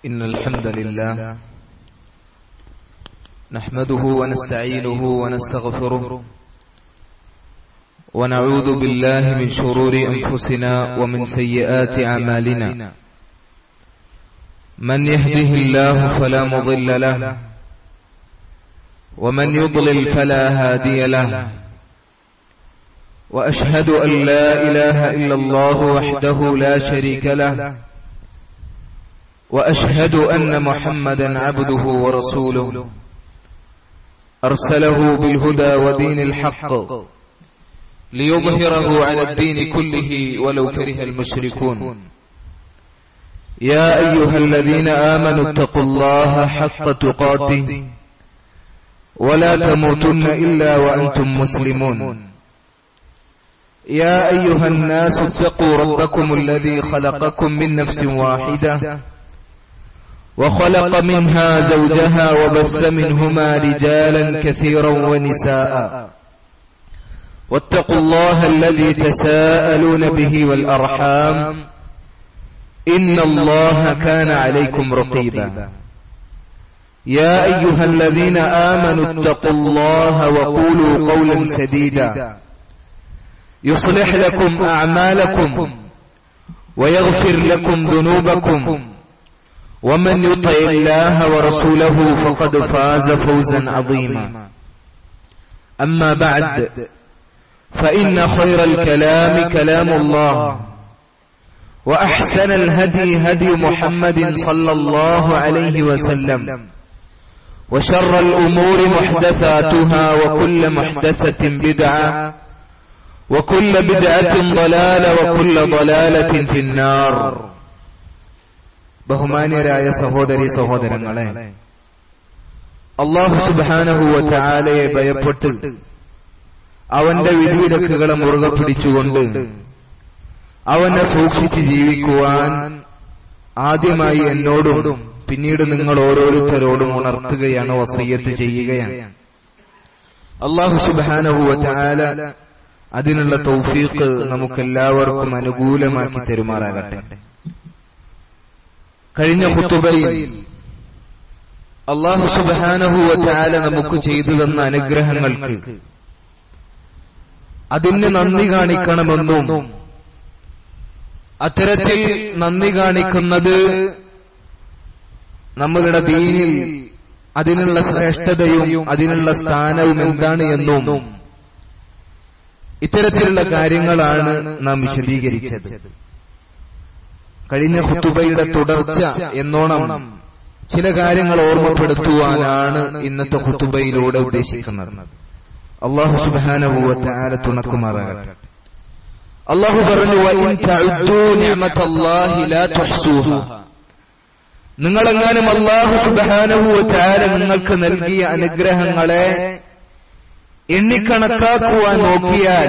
إن الحمد لله نحمده ونستعينه ونستغفره ونعوذ بالله من شرور أنفسنا ومن سيئات أعمالنا من يهده الله فلا مضل له ومن يضلل فلا هادي له وأشهد أن لا إله إلا الله وحده لا شريك له وأشهد أن محمدا عبده ورسوله أرسله بالهدى ودين الحق ليظهره على الدين كله ولو كره المشركون يا أيها الذين آمنوا اتقوا الله حق تقاته ولا تموتن إلا وأنتم مسلمون يا أيها الناس اتقوا ربكم الذي خلقكم من نفس واحدة وخلق منها زوجها وبث منهما رجالا كثيرا ونساء واتقوا الله الذي تساءلون به والأرحام إن الله كان عليكم رقيبا يا أيها الذين آمنوا اتقوا الله وقولوا قولا سديدا يصلح لكم أعمالكم ويغفر لكم ذنوبكم ومن يطع الله ورسوله فقد فاز فوزا عظيما أما بعد فإن خير الكلام كلام الله وأحسن الهدي هدي محمد صلى الله عليه وسلم وشر الأمور محدثاتها وكل محدثة بدعة وكل بدعة ضلالة وكل ضلالة في النار ബഹുമാന്യരായ സഹോദരി സഹോദരങ്ങളെ അള്ളാഹു സുബാനഹുവ ചാലയെ ഭയപ്പെട്ട് അവന്റെ വിധിവിലക്കുകളെ മുറുകെ പിടിച്ചുകൊണ്ട് അവനെ സൂക്ഷിച്ച് ജീവിക്കുവാൻ ആദ്യമായി എന്നോടും പിന്നീട് നിങ്ങൾ ഓരോരുത്തരോടും ഉണർത്തുകയാണ് വസയ്യത്ത് ചെയ്യുകയാണ് അള്ളാഹു സുബാനഹുവ ചാല അതിനുള്ള തൗഫീഖ് നമുക്കെല്ലാവർക്കും അനുകൂലമാക്കി തരുമാറാകട്ടെ കഴിഞ്ഞ കുത്തുബയിൽ അള്ളാഹു സുബാനഹുവ ചാല നമുക്ക് ചെയ്തു തന്ന അനുഗ്രഹങ്ങൾക്ക് അതിന് നന്ദി കാണിക്കണമെന്നും അത്തരത്തിൽ നന്ദി കാണിക്കുന്നത് നമ്മളുടെ ദീനിൽ അതിനുള്ള ശ്രേഷ്ഠതയും അതിനുള്ള സ്ഥാനവും എന്താണ് എന്നും ഇത്തരത്തിലുള്ള കാര്യങ്ങളാണ് നാം വിശദീകരിച്ചത് കഴിഞ്ഞ ഹുത്തുബയുടെ തുടർച്ച എന്നോണം ചില കാര്യങ്ങൾ ഓർമ്മപ്പെടുത്തുവാനാണ് ഇന്നത്തെ ഹുത്തുബയിലൂടെ ഉദ്ദേശിക്കുന്നത് അള്ളാഹു സുബാനവൂവത്താല തുണക്കുമാറാകട്ടെ അള്ളാഹു പറഞ്ഞു നിങ്ങളെങ്ങാനും അള്ളാഹു സുബാനവൂവത്താല നിങ്ങൾക്ക് നൽകിയ അനുഗ്രഹങ്ങളെ എണ്ണിക്കണക്കാക്കുവാൻ നോക്കിയാൽ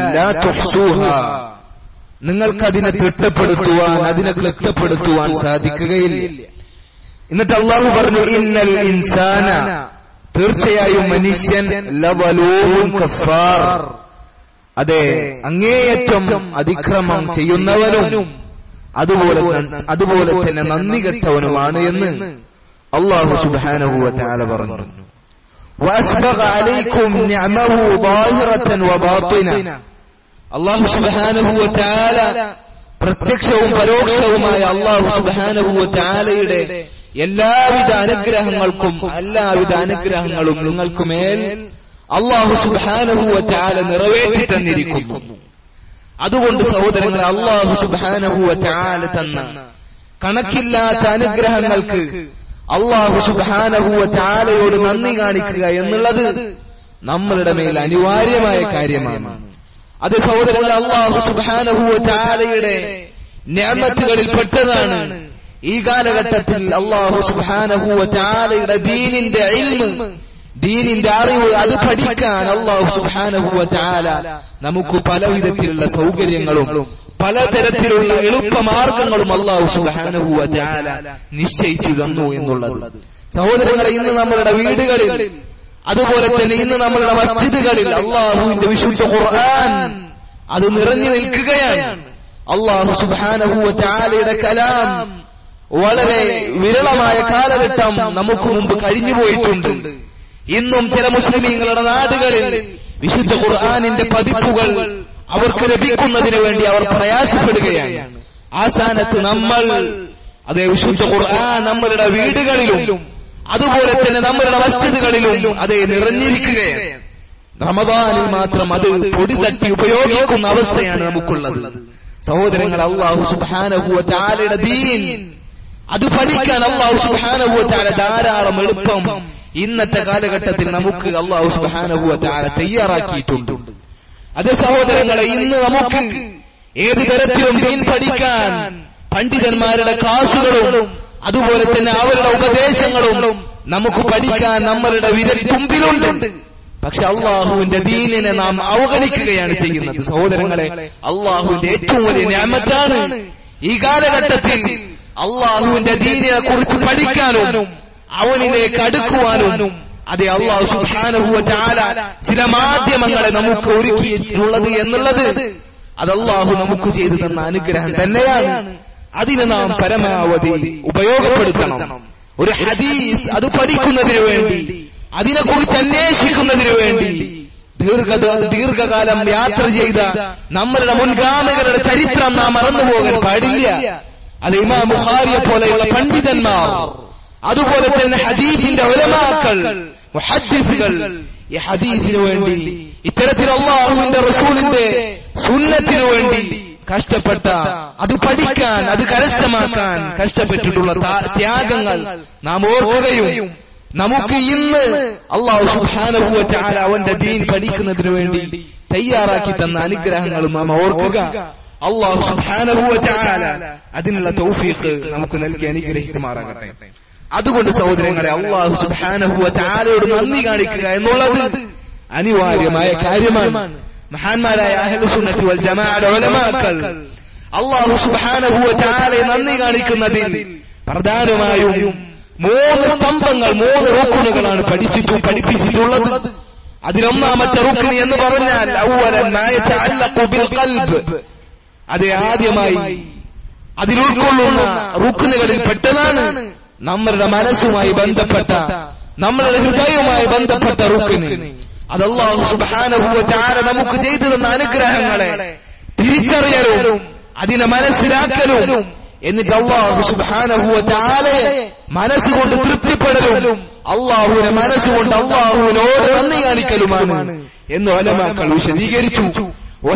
നിങ്ങൾക്കതിനെ തിട്ടപ്പെടുത്തുവാൻ അതിനെ ക്ലിപ്തപ്പെടുത്തുവാൻ സാധിക്കുകയില്ല എന്നിട്ട് അള്ളാഹു പറഞ്ഞു ഇന്നൽ ഇൻസാന തീർച്ചയായും മനുഷ്യൻ ലവലൂഹും കഫാർ അതെ അങ്ങേയറ്റം അതിക്രമം ചെയ്യുന്നവനും അതുപോലെ അതുപോലെ തന്നെ നന്ദി കെട്ടവനുമാണ് എന്ന് അള്ളാഹു സുബാനഹുവ താല പറഞ്ഞു وأسبغ عليكم نعمه ظاهرة وباطنة അള്ളാഹു സുബാനഹുവ ചാല പ്രത്യക്ഷവും പരോക്ഷവുമായ അള്ളാഹു സുബാനഹുവ ചാലയുടെ എല്ലാവിധ അനുഗ്രഹങ്ങൾക്കും എല്ലാവിധ അനുഗ്രഹങ്ങളും നിങ്ങൾക്ക് മേൽ അള്ളാഹു സുബാനഹുവ ചാല നിറവേറ്റി തന്നിരിക്കുന്നു അതുകൊണ്ട് സഹോദരങ്ങളെ അള്ളാഹു സുബാനഹുവ ചാല തന്ന കണക്കില്ലാത്ത അനുഗ്രഹങ്ങൾക്ക് അള്ളാഹു സുബാനഹുവ ചാലയോട് നന്ദി കാണിക്കുക എന്നുള്ളത് നമ്മളുടെ മേൽ അനിവാര്യമായ കാര്യമാണ് അത് സഹോദരങ്ങൾ അള്ളാഹു സുബാനഹുവ ചാലയുടെ ഞാമത്തുകളിൽ പെട്ടതാണ് ഈ കാലഘട്ടത്തിൽ അള്ളാഹു സുബാനഹുവ ചാലയുടെ ദീനിന്റെ ഇൽമ് ദീനിന്റെ അറിവ് അത് പഠിക്കാൻ അള്ളാഹു സുബാനഹുവ ചാല നമുക്ക് പലവിധത്തിലുള്ള സൗകര്യങ്ങളും പലതരത്തിലുള്ള എളുപ്പമാർഗങ്ങളും അള്ളാഹു സുബാനഹുവ ചാല നിശ്ചയിച്ചു തന്നു എന്നുള്ളത് സഹോദരങ്ങളെ ഇന്ന് നമ്മളുടെ വീടുകളിൽ അതുപോലെ തന്നെ ഇന്ന് നമ്മളുടെ മസ്ജിദുകളിൽ അള്ളാഹുവിന്റെ വിശുദ്ധ ഖുർആൻ അത് നിറഞ്ഞു നിൽക്കുകയാണ് അള്ളാഹു സുബാനഹുവ ചാലയുടെ കലാം വളരെ വിരളമായ കാലഘട്ടം നമുക്ക് മുമ്പ് കഴിഞ്ഞുപോയിട്ടുണ്ട് ഇന്നും ചില മുസ്ലിമീങ്ങളുടെ നാടുകളിൽ വിശുദ്ധ ഖുർആാനിന്റെ പതിപ്പുകൾ അവർക്ക് ലഭിക്കുന്നതിന് വേണ്ടി അവർ പ്രയാസപ്പെടുകയാണ് ആ സ്ഥാനത്ത് നമ്മൾ അതേ വിശുദ്ധ ഖുർആൻ നമ്മളുടെ വീടുകളിലും അതുപോലെ തന്നെ നമ്മളുടെ മസ്ജിദുകളിലും അതേ നിറഞ്ഞിരിക്കുകയാണ് റമദാനിൽ മാത്രം അത് പൊടി തട്ടി ഉപയോഗിക്കുന്ന അവസ്ഥയാണ് നമുക്കുള്ളത് സഹോദരങ്ങൾ അള്ളാഹു സുബാനഹുവ ചാലയുടെ ദീൻ അത് പഠിക്കാൻ അള്ളാഹു സുബാനഹുവ ചാല ധാരാളം എളുപ്പം ഇന്നത്തെ കാലഘട്ടത്തിൽ നമുക്ക് അള്ളാഹു സുബാനഹുവ ചാല തയ്യാറാക്കിയിട്ടുണ്ട് അതേ സഹോദരങ്ങളെ ഇന്ന് നമുക്ക് ഏത് തരത്തിലും ദീൻ പഠിക്കാൻ പണ്ഡിതന്മാരുടെ ക്ലാസുകളും അതുപോലെ തന്നെ അവരുടെ ഉപദേശങ്ങളും നമുക്ക് പഠിക്കാൻ നമ്മളുടെ വിരൽ തുമ്പിലുണ്ട് പക്ഷെ അള്ളാഹുവിന്റെ ദീനിനെ നാം അവഗണിക്കുകയാണ് ചെയ്യുന്നത് സഹോദരങ്ങളെ അള്ളാഹുവിന്റെ ഏറ്റവും വലിയ ഞാമത്താണ് ഈ കാലഘട്ടത്തിൽ അള്ളാഹുവിന്റെ ദീനിനെ കുറിച്ച് പഠിക്കാനും അവനിലേക്ക് അടുക്കുവാനും അതെ അള്ളാഹു സുഹാനുഭവ ചാല ചില മാധ്യമങ്ങളെ നമുക്ക് ഒരുക്കിയിട്ടുള്ളത് എന്നുള്ളത് അത് അള്ളാഹു നമുക്ക് ചെയ്തു തന്ന അനുഗ്രഹം തന്നെയാണ് അതിന് നാം പരമാവധി ഉപയോഗപ്പെടുത്തണം ഒരു ഹദീസ് അത് പഠിക്കുന്നതിന് വേണ്ടി അതിനെക്കുറിച്ച് അന്വേഷിക്കുന്നതിന് വേണ്ടി ദീർഘ ദീർഘകാലം യാത്ര ചെയ്ത നമ്മളുടെ മുൻഗാമികളുടെ ചരിത്രം നാം മറന്നുപോകാൻ പാടില്ല അത് ഇമാം ബുഖാരിയെ പോലെയുള്ള പണ്ഡിതന്മാർ അതുപോലെ തന്നെ ഹദീഫിന്റെ ഒലമാക്കൾ മുഹദ്ദിസുകൾ ഈ ഹദീസിനു വേണ്ടി ഇത്തരത്തിൽ അള്ളാഹുവിന്റെ റസൂലിന്റെ സുന്നത്തിനു വേണ്ടി കഷ്ടപ്പെട്ട അത് പഠിക്കാൻ അത് കരസ്ഥമാക്കാൻ കഷ്ടപ്പെട്ടിട്ടുള്ള ത്യാഗങ്ങൾ നാം ഓർക്കുകയും നമുക്ക് ഇന്ന് അള്ളാഹു സുഹാനുഭവ ചാല അവന്റെ ദീൻ പഠിക്കുന്നതിന് വേണ്ടി തയ്യാറാക്കി തന്ന അനുഗ്രഹങ്ങളും നാം ഓർക്കുക അള്ളാഹു സുഹാനുഭവ ചാല അതിനുള്ള തൗഫീഖ് നമുക്ക് നൽകി അനുഗ്രഹിക്കുമാറാകട്ടെ അതുകൊണ്ട് സഹോദരങ്ങളെ അള്ളാഹു സുഹാനുഭവ ചാലയോട് നന്ദി കാണിക്കുക എന്നുള്ളത് അനിവാര്യമായ കാര്യമാണ് മഹാന്മാരായ അഹ്ലുസുന്നത്തി വൽ ജമാഅയുടെ ഉലമാക്കൾ അള്ളാഹു സുബ്ഹാനഹു വതആലയെ നന്ദി കാണിക്കുന്നതിൽ പ്രധാനമായും മൂന്ന് സ്തംഭങ്ങൾ മൂന്ന് റുക്കുനുകളാണ് പഠിച്ചിട്ടു പഠിപ്പിച്ചിട്ടുള്ളത് അതിലൊന്നാമത്തെ റുക്കിന് എന്ന് പറഞ്ഞാൽ അവലൻ മാ യതഅല്ലഖു ബിൽ ഖൽബ് അത് ആദ്യമായി അതിൽ ഉൾക്കൊള്ളുന്ന റുക്കുനുകളിൽ പെട്ടതാണ് നമ്മളുടെ മനസ്സുമായി ബന്ധപ്പെട്ട നമ്മളുടെ ഹൃദയവുമായി ബന്ധപ്പെട്ട റുക്കിന് അത് അള്ളാഹു സുബാനഹുവ ചാര നമുക്ക് ചെയ്തു തന്ന അനുഗ്രഹങ്ങളെ തിരിച്ചറിയലും അതിനെ മനസ്സിലാക്കലും എന്നിട്ട് അള്ളാഹു സുബാനഹുവ ചാലയെ മനസ്സുകൊണ്ട് തൃപ്തിപ്പെടലും അള്ളാഹുവിനെ മനസ്സുകൊണ്ട് അള്ളാഹുവിനോട് നന്ദി കാണിക്കലുമാണ് എന്ന് ഒലമാക്കൾ വിശദീകരിച്ചു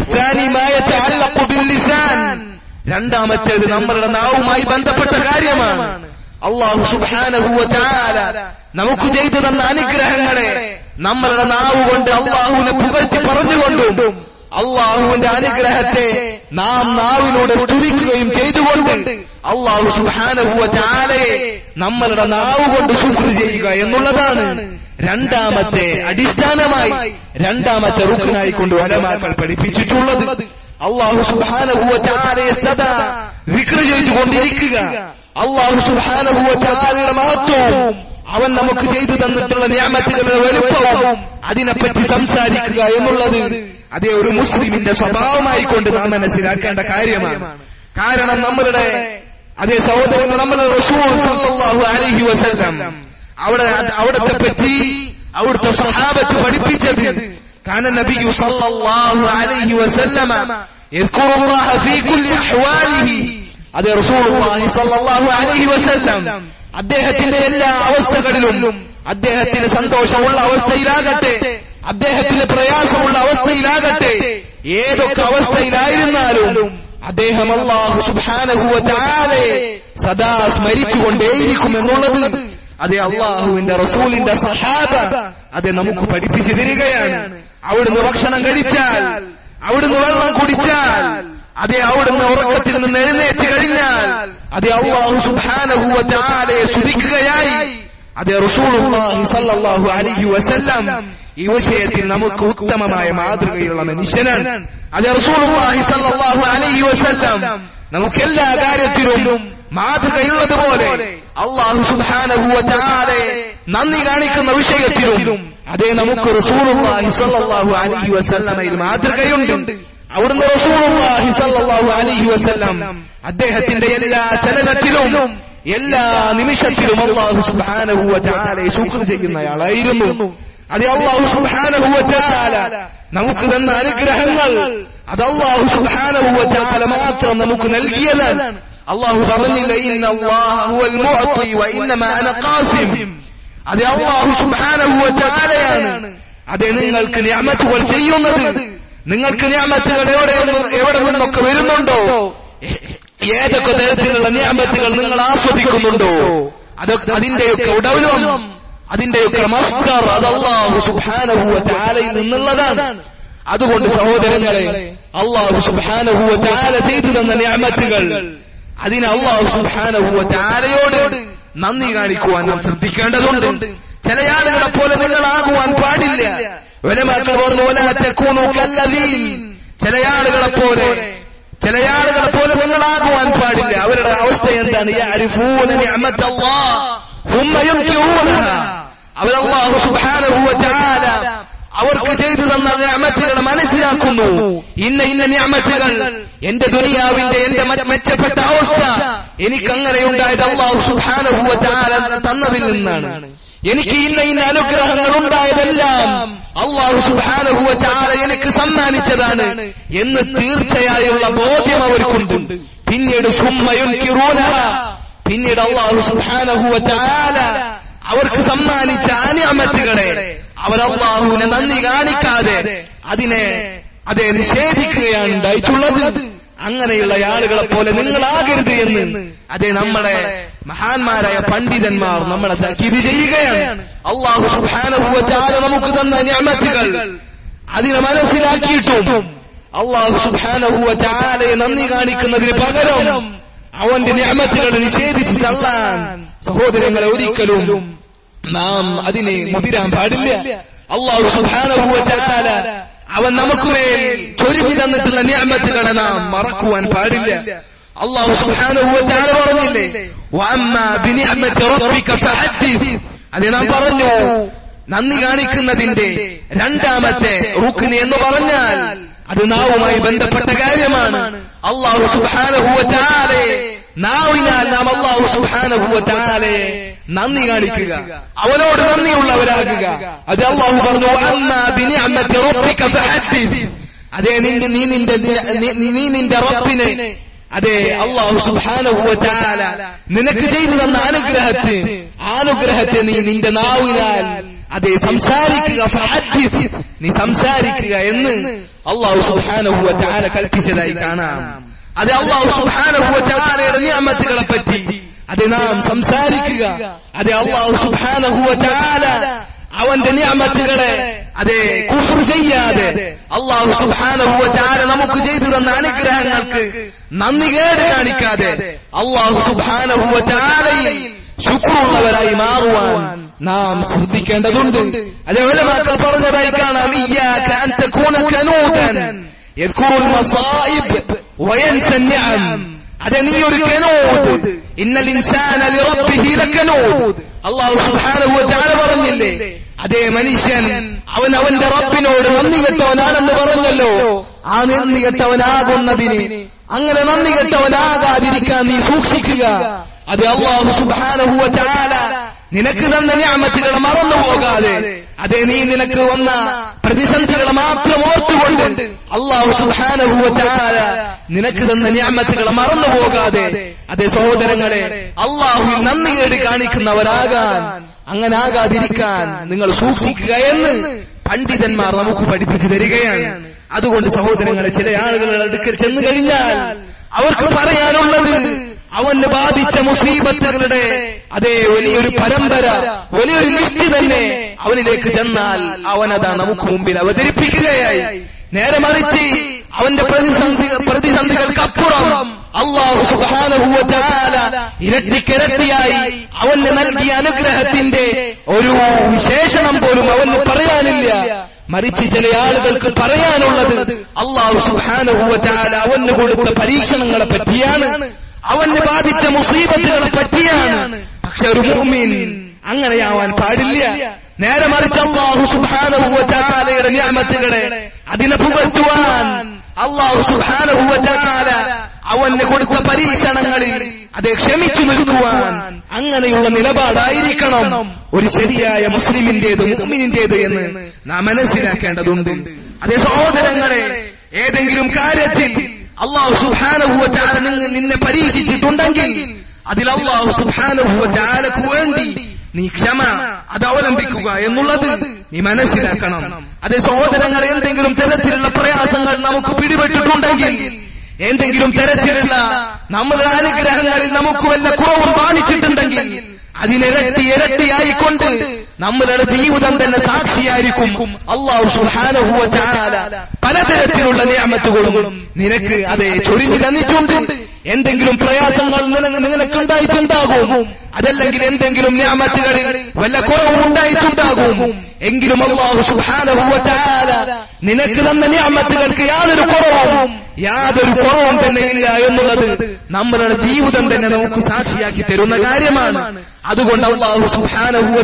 രണ്ടാമത്തേത് നമ്മളുടെ നാവുമായി ബന്ധപ്പെട്ട കാര്യമാണ് അള്ളാഹു സുബാനഹുവ ചാല നമുക്ക് ചെയ്തു തന്ന അനുഗ്രഹങ്ങളെ നമ്മളുടെ നാവ് കൊണ്ട് അള്ളാഹുവിനെ പുകഴ്ത്തി പറഞ്ഞുകൊണ്ടും അള്ളാഹുവിന്റെ അനുഗ്രഹത്തെ നാം നാവിലൂടെ സ്തുതിക്കുകയും ചെയ്തുകൊണ്ട് അള്ളാഹു സുഹാനഹുവ ചാലയെ നമ്മളുടെ നാവ് കൊണ്ട് ശുക്ർ ചെയ്യുക എന്നുള്ളതാണ് രണ്ടാമത്തെ അടിസ്ഥാനമായി രണ്ടാമത്തെ റുഖനായി കൊണ്ട് വലമാക്കൾ പഠിപ്പിച്ചിട്ടുള്ളത് അള്ളാഹു സുഹാനഹുവ ചാലയെ സദാ വിക്ര ചെയ്തുകൊണ്ടിരിക്കുക അള്ളാഹു സുഹാനഹുവ ചാലയുടെ മഹത്വവും അവൻ നമുക്ക് ചെയ്തു തന്നിട്ടുള്ള നിയമത്തുകളുടെ വലുപ്പവും അതിനെപ്പറ്റി സംസാരിക്കുക എന്നുള്ളത് അതേ ഒരു മുസ്ലിമിന്റെ സ്വഭാവമായി കൊണ്ട് നാം മനസ്സിലാക്കേണ്ട കാര്യമാണ് കാരണം നമ്മളുടെ അതേ സഹോദരങ്ങൾ നമ്മുടെ റസൂൽ അലഹി വസല്ലം അവിടെ അവിടത്തെ പറ്റി അവിടുത്തെ സ്വഭാവത്ത് പഠിപ്പിച്ചത് കാരണം നബിയു സല്ലല്ലാഹു അലൈഹി വസല്ലമ يذكر الله في كل أحواله അതേ റസൂലുള്ളാഹി സ്വല്ലല്ലാഹു അലൈഹി വസല്ലം അദ്ദേഹത്തിന്റെ എല്ലാ അവസ്ഥകളിലും അദ്ദേഹത്തിന് സന്തോഷമുള്ള അവസ്ഥയിലാകട്ടെ അദ്ദേഹത്തിന് പ്രയാസമുള്ള അവസ്ഥയിലാകട്ടെ ഏതൊക്കെ അവസ്ഥയിലായിരുന്നാലും അദ്ദേഹം അള്ളാഹു സുബാനഹുവെ സദാ സ്മരിച്ചുകൊണ്ടേയിരിക്കും എന്നുള്ളത് അതെ അള്ളാഹുവിന്റെ റസൂലിന്റെ സഹാബ അതെ നമുക്ക് പഠിപ്പിച്ചു തരികയാണ് അവിടുന്ന് ഭക്ഷണം കഴിച്ചാൽ അവിടുന്ന് വെള്ളം കുടിച്ചാൽ അതെ അവിടുന്ന് ഉറക്കത്തിൽ നിന്ന് എഴുന്നേറ്റ് കഴിഞ്ഞാൽ അതെ അള്ളാഹു സുബാനഹുവെ സ്തുതിക്കുകയായി അതെ റസൂലുള്ളാഹി സല്ലല്ലാഹു അലൈഹി വസല്ലം ഈ വിഷയത്തിൽ നമുക്ക് ഉത്തമമായ മാതൃകയുള്ള മനുഷ്യനാണ് അതെ റസൂലുള്ളാഹി സല്ലല്ലാഹു അലൈഹി വസല്ലം നമുക്ക് എല്ലാ കാര്യത്തിലും മാതൃകയുള്ളതുപോലെ അള്ളാഹു സുബാനഹുവെ നന്ദി കാണിക്കുന്ന വിഷയത്തിലും അതേ നമുക്ക് റസൂലുള്ളാഹി സല്ലല്ലാഹു അലൈഹി വസല്ലമയിൽ മാതൃകയുണ്ട് അവിടുന്ന് റസൂലുള്ളാഹി സല്ലല്ലാഹു അലൈഹി വസല്ലം അദ്ദേഹത്തിന്റെ എല്ലാ ചലനത്തിലും എല്ലാ നിമിഷത്തിലും അള്ളാഹു സുബാനഹുവ ചാലയെ ശുക്ർ ചെയ്യുന്നയാളായിരുന്നു അത് അള്ളാഹു സുബാനഹുവ ചാല നമുക്ക് തന്ന അനുഗ്രഹങ്ങൾ അത് അള്ളാഹു സുബാനഹുവ ചാല മാത്രം നമുക്ക് നൽകിയതാണ് അള്ളാഹു പറഞ്ഞില്ല ഇന്ന അല്ലാഹുവൽ മുഅ്തി വ ഇന്നമാ അന ഖാസിം അത് അള്ളാഹു സുബാനഹുവ ചാലയാണ് അത് നിങ്ങൾക്ക് നിയമത്തുകൾ ചെയ്യുന്നത് നിങ്ങൾക്ക് നിയമത്തുകൾ എവിടെ എവിടെ നിന്നൊക്കെ വരുന്നുണ്ടോ ഏതൊക്കെ തരത്തിലുള്ള നിയമത്തുകൾ നിങ്ങൾ ആസ്വദിക്കുന്നുണ്ടോ അത് അതിന്റെയൊക്കെ ഉടവലും അതിന്റെയൊക്കെ മസ്കർ അത് അള്ളാഹു സുബാനഹുവ ചാലയിൽ നിന്നുള്ളതാണ് അതുകൊണ്ട് സഹോദരങ്ങളെ അള്ളാഹു സുബാനഹുവ ചാല ചെയ്തു തന്ന നിയമത്തുകൾ അതിന് അള്ളാഹു സുബാനഹുവ ചാലയോട് നന്ദി കാണിക്കുവാൻ നാം ശ്രദ്ധിക്കേണ്ടതുണ്ട് ചില ആളുകളെ പോലെ നിങ്ങളാകുവാൻ പാടില്ല ഒലമാക്കൾ പറഞ്ഞു ഒലാറ്റക്കൂണു കല്ലതീൻ ചില ആളുകളെ പോലെ ചില ആളുകളെ പോലെ നിങ്ങളാകുവാൻ പാടില്ല അവരുടെ അവസ്ഥ എന്താണ് യഅരിഫൂന നിഅമത്തല്ലാഹ് ثم ينكرونها അവർ അല്ലാഹു സുബ്ഹാനഹു വ തആല അവർക്ക് ചെയ്തു തന്ന നിഅമത്തുകൾ മനസ്സിലാക്കുന്നു ഇന്ന ഇന്ന നിഅമത്തുകൾ എന്റെ ദുനിയാവിന്റെ എന്റെ മെച്ചപ്പെട്ട അവസ്ഥ എനിക്ക് അങ്ങനെ ഉണ്ടായത് അല്ലാഹു സുബ്ഹാനഹു വ തആല തന്നതിൽ നിന്നാണ് എനിക്ക് ഇന്ന ഇന്ന അനുഗ്രഹങ്ങൾ ഉണ്ടായതെല്ലാം അള്ളാഹു സുബാനഹുവ ചാല എനിക്ക് സമ്മാനിച്ചതാണ് എന്ന് തീർച്ചയായുള്ള ബോധ്യം അവർക്കുണ്ട് പിന്നീട് പിന്നീട് അള്ളാഹു സുബാനഹുവ ചാല അവർക്ക് സമ്മാനിച്ച അനിയമത്തുകളെ അവർ അള്ളാഹുവിനെ നന്ദി കാണിക്കാതെ അതിനെ അതെ നിഷേധിക്കുകയാണ് ഉണ്ടായിട്ടുള്ളത് അങ്ങനെയുള്ള ആളുകളെ പോലെ നിങ്ങളാകരുത് എന്ന് അതെ നമ്മളെ മഹാന്മാരായ പണ്ഡിതന്മാർ നമ്മളെ തക്കീത് ചെയ്യുകയാണ് അള്ളാഹു സുബാനുഭവത്താല നമുക്ക് തന്ന ഞാമത്തുകൾ അതിനെ മനസ്സിലാക്കിയിട്ടും അള്ളാഹു സുബാനുഭവത്താലയെ നന്ദി കാണിക്കുന്നതിന് പകരം അവന്റെ ഞാമത്തുകളെ നിഷേധിച്ച് തള്ളാൻ സഹോദരങ്ങളെ ഒരിക്കലും നാം അതിനെ മുതിരാൻ പാടില്ല അള്ളാഹു സുബാനുഭവത്താല അവൻ നമുക്ക് മേൽ ചൊരുക്കി തന്നിട്ടുള്ള നിയമത്തുകളെ നാം മറക്കുവാൻ പാടില്ല അള്ളാഹു സുബ്ഹാനഹു വ തആല പറഞ്ഞില്ലേ വഅമ്മാ ബിനിഅമത്തി റബ്ബിക ഫഹദ്ദിസ് അത് നാം പറഞ്ഞു നന്ദി കാണിക്കുന്നതിന്റെ രണ്ടാമത്തെ റുക്നി എന്ന് പറഞ്ഞാൽ അത് നാവുമായി ബന്ധപ്പെട്ട കാര്യമാണ് അള്ളാഹു സുബ്ഹാനഹു വ തആലയെ നാവിനാൽ നാം അള്ളാഹു സുബ്ഹാനഹു വ തആലയെ നന്ദി കാണിക്കുക അവനോട് നന്ദിയുള്ളവരാകുക അത് അള്ളാഹു പറഞ്ഞു അമ്മാ ബിനിഅമത്തി റബ്ബിക ഫഹദ്ദിസ് അതെ നിന്റെ നീ നിന്റെ നീ നിന്റെ റബ്ബിനെ അതെ അള്ളാഹു സുബ്ഹാനഹു വ തആല നിനക്ക് ചെയ്തു തന്ന അനുഗ്രഹത്തെ അനുഗ്രഹത്തെ നീ നിന്റെ നാവിനാൽ അതെ സംസാരിക്കുക ഫഹദ്ദിസ് നീ സംസാരിക്കുക എന്ന് അള്ളാഹു സുബ്ഹാനഹു വ തആല കൽപ്പിച്ചതായി കാണാം അത് അള്ളാഹു സുബ്ഹാനഹു വ തആലയുടെ നിയമത്തുകളെ പറ്റി അത് നാം സംസാരിക്കുക അതെ അള്ളാഹു സുബ്ഹാനഹു വ തആല അവന്റെ നിയമത്തുകളെ അതെ കുഫർ ചെയ്യാതെ അള്ളാഹു സുബ്ഹാനഹു വ തആല നമുക്ക് ചെയ്തു തന്ന അനുഗ്രഹങ്ങൾക്ക് നന്ദി കേട് കാണിക്കാതെ അള്ളാഹു സുബ്ഹാനഹു വ തആലയിൽ ശുക്രുള്ളവരായി മാറുവാൻ നാം ശ്രദ്ധിക്കേണ്ടതുണ്ട് അതേ ഉലമാക്കൾ പറഞ്ഞതായി കാണാം ഇയ്യാക അൻ തകൂന കനൂതൻ يذكر المصائب وينسى النعم അതെ നീ ഒരു കനൂത് ഇന്നൽ ഇൻസാന ലിറബ്ബിഹി ലകനൂത് അല്ലാഹു സുബ്ഹാനഹു വ തആല പറഞ്ഞില്ലേ അതേ മനുഷ്യൻ അവൻ അവന്റെ റബ്ബിനോട് നന്ദി കെട്ടവനാണെന്ന് പറഞ്ഞല്ലോ ആ നന്ദി കെട്ടവനാകുന്നതിന് അങ്ങനെ നന്ദി കെട്ടവനാകാതിരിക്കാൻ നീ സൂക്ഷിക്കുക അത് അള്ളാഹു സുബ്ഹാനഹു വ തആല നിനക്ക് തന്ന ഞാമത്തുകളെ മറന്നു പോകാതെ അതെ നീ നിനക്ക് വന്ന പ്രതിസന്ധികളെ മാത്രം ഓർത്തുകൊണ്ട് അള്ളാഹു സുബ്ഹാനഹു വ തആല നിനക്ക് തന്ന ഞാമത്തുകളെ മറന്നു പോകാതെ അതെ സഹോദരങ്ങളെ അള്ളാഹു നന്ദി കേട് കാണിക്കുന്നവരാകാൻ അങ്ങനെ ആകാതിരിക്കാൻ നിങ്ങൾ സൂക്ഷിക്കുക എന്ന് പണ്ഡിതന്മാർ നമുക്ക് പഠിപ്പിച്ചു തരികയാണ് അതുകൊണ്ട് സഹോദരങ്ങളെ ചില ആളുകളുടെ അടുക്കൽ ചെന്നു കഴിഞ്ഞാൽ അവർക്ക് പറയാനുള്ളത് അവന് ബാധിച്ച മുസീബത്തുകളുടെ അതേ വലിയൊരു പരമ്പര വലിയൊരു ലിസ്റ്റ് തന്നെ അവനിലേക്ക് ചെന്നാൽ അവനതാ നമുക്ക് മുമ്പിൽ അവതരിപ്പിക്കുകയായി നേരെ മറിച്ച് അവന്റെ പ്രതിസന്ധി പ്രതിസന്ധികൾക്കപ്പുറം അള്ളാഹു സുബാനുഭൂവത്താല ഇരട്ടിക്കിരട്ടിയായി അവന് നൽകിയ അനുഗ്രഹത്തിന്റെ ഒരു വിശേഷണം പോലും അവന് പറയാനില്ല മറിച്ച് ചില ആളുകൾക്ക് പറയാനുള്ളത് അള്ളാഹു സുബാനുഭൂവത്താല അവന് കൊടുത്ത പരീക്ഷണങ്ങളെ പറ്റിയാണ് അവന് ബാധിച്ച മുസീബത്തുകളെ പറ്റിയാണ് പക്ഷെ ഒരു മുഅ്മിൻ അങ്ങനെയാവാൻ പാടില്ല നേരെ മറിച്ച് അള്ളാഹു സുബാനുഭൂവത്താലയുടെ നിയമത്തുകളെ അതിനെ പുകഴ്ത്തുവാൻ അള്ളാഹു സുബാനുഭൂവത്താല അവന് കൊടുത്ത പരീക്ഷണങ്ങളിൽ അതെ ക്ഷമിച്ചു നിൽക്കുവാൻ അങ്ങനെയുള്ള നിലപാടായിരിക്കണം ഒരു ശരിയായ മുസ്ലിമിന്റേത് മുഅ്മിനിന്റേത് എന്ന് നാം മനസ്സിലാക്കേണ്ടതുണ്ട് അതേ സഹോദരങ്ങളെ ഏതെങ്കിലും കാര്യത്തിൽ അള്ളാഹു സുഹാനുഭവത്താല നിന്നെ പരീക്ഷിച്ചിട്ടുണ്ടെങ്കിൽ അതിൽ അള്ളാഹു സുഹാനുഭവത്താലക്ക് വേണ്ടി നീ ക്ഷമ അത് അവലംബിക്കുക എന്നുള്ളത് നീ മനസ്സിലാക്കണം അതേ സഹോദരങ്ങൾ എന്തെങ്കിലും തരത്തിലുള്ള പ്രയാസങ്ങൾ നമുക്ക് പിടിപെട്ടിട്ടുണ്ടെങ്കിൽ എന്തെങ്കിലും തരത്തിലുള്ള നമ്മളുടെ അനുഗ്രഹങ്ങളിൽ നമുക്ക് വല്ല കുറവും കാണിച്ചിട്ടുണ്ടെങ്കിൽ അതിനിരട്ടി ഇരട്ടിയായിക്കൊണ്ട് നമ്മളുടെ ജീവിതം തന്നെ സാക്ഷിയായിരിക്കും അള്ളാഹു സുഹാനഹുവ പലതരത്തിലുള്ള നിയമത്തുകളും നിനക്ക് അതെ ചൊരിഞ്ഞു തന്നിട്ടുണ്ട് എന്തെങ്കിലും പ്രയാസങ്ങൾ നിനക്കുണ്ടായിട്ടുണ്ടാകും അതല്ലെങ്കിൽ എന്തെങ്കിലും നിയമത്തുകളിൽ വല്ല കുറവും ഉണ്ടായിട്ടുണ്ടാകും എങ്കിലും അള്ളാഹു സുഹാനഹുവ നിനക്ക് തന്ന നിയമത്തുകൾക്ക് യാതൊരു കുറവും യാതൊരു കുറവും തന്നെ ഇല്ല എന്നുള്ളത് നമ്മളുടെ ജീവിതം തന്നെ നമുക്ക് സാക്ഷിയാക്കി തരുന്ന കാര്യമാണ് അതുകൊണ്ട് അള്ളാഹു സുഹാനഹുവ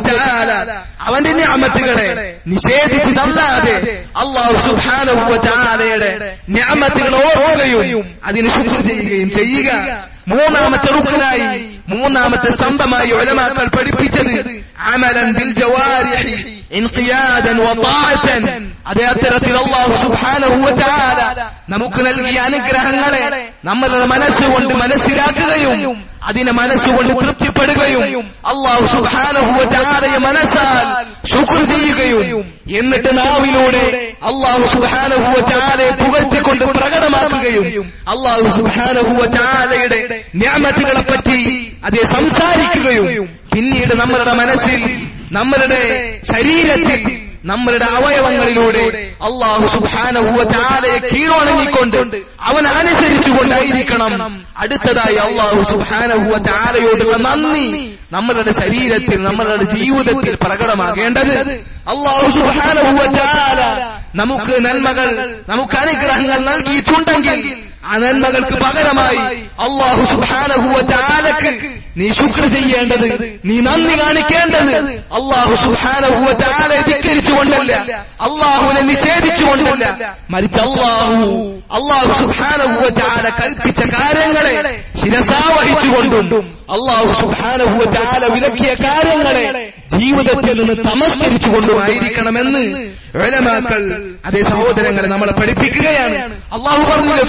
അവന്റെ ഞാമത്തുകളെ നിഷേധിച്ച് തല്ലാതെ അള്ളാഹു സുഹാനഹുവ ചാലയുടെ ഞാമത്തുകൾ ഓർക്കുകയും അതിന് ശുക്ർ ചെയ്യുകയും ചെയ്യുക മൂന്നാമത്തെ റുക്കനായി മൂന്നാമത്തെ സ്തംഭമായി ഒലമാക്കൾ പഠിപ്പിച്ചത് അമലൻ ദിൽ ജവാരിഹി ഇൻഖിയാദൻ വതാഅതൻ അതേ അത്തരത്തിൽ അല്ലാഹു സുബ്ഹാനഹു വതആല നമുക്ക് നൽകിയ അനുഗ്രഹങ്ങളെ നമ്മളുടെ മനസ്സുകൊണ്ട് മനസ്സിലാക്കുകയും അതിനെ മനസ്സുകൊണ്ട് തൃപ്തിപ്പെടുകയും അള്ളാഹു സുബ്ഹാനഹു വതആലയെ മനസ്സാൽ ശുക്ർ ചെയ്യുകയും എന്നിട്ട് നാവിലൂടെ അള്ളാഹു സുബ്ഹാനഹു വതആലയെ പുകഴ്ത്തിക്കൊണ്ട് പ്രകടമാക്കുകയും അള്ളാഹു സുബ്ഹാനഹു വതആലയുടെ നിയമത്തുകളെ പറ്റി അതേ സംസാരിക്കുകയും പിന്നീട് നമ്മളുടെ മനസ്സിൽ നമ്മളുടെ ശരീരത്തിൽ നമ്മളുടെ അവയവങ്ങളിലൂടെ അള്ളാഹു സുബാനഹുവലയെ കീഴടങ്ങിക്കൊണ്ട് അവൻ അനുസരിച്ചുകൊണ്ടായിരിക്കണം അടുത്തതായി അള്ളാഹു സുബാനഹുവലയോടുള്ള നന്ദി നമ്മളുടെ ശരീരത്തിൽ നമ്മളുടെ ജീവിതത്തിൽ പ്രകടമാകേണ്ടത് അള്ളാഹു സുബാനഹുവല നമുക്ക് നന്മകൾ നമുക്ക് അനുഗ്രഹങ്ങൾ നൽകിയിട്ടുണ്ടെങ്കിൽ ആ നന്മകൾക്ക് പകരമായി അള്ളാഹു സുബാനഹുവലക്ക് നീ ശുക്ര ചെയ്യേണ്ടത് നീ നന്ദി കാണിക്കേണ്ടത് അള്ളാഹു സുബാനഹുവലെ ധിക്കരിച്ചുകൊണ്ടല്ല അള്ളാഹുവിനെ നിഷേധിച്ചുകൊണ്ടല്ല മറിച്ച് അള്ളാഹു അള്ളാഹു സുബാനഹുവല കൽപ്പിച്ച കാര്യങ്ങളെ ശിരസാവഹിച്ചുകൊണ്ടും അള്ളാഹു സുബാനഹുവല വിലക്കിയ കാര്യങ്ങളെ ജീവിതത്തിൽ നിന്ന് തമസ്കരിച്ചുകൊണ്ടുമായിരിക്കണമെന്ന് വേലമാക്കൾ അതേ സഹോദരങ്ങളെ നമ്മളെ പഠിപ്പിക്കുകയാണ് അള്ളാഹു പറഞ്ഞില്ലേ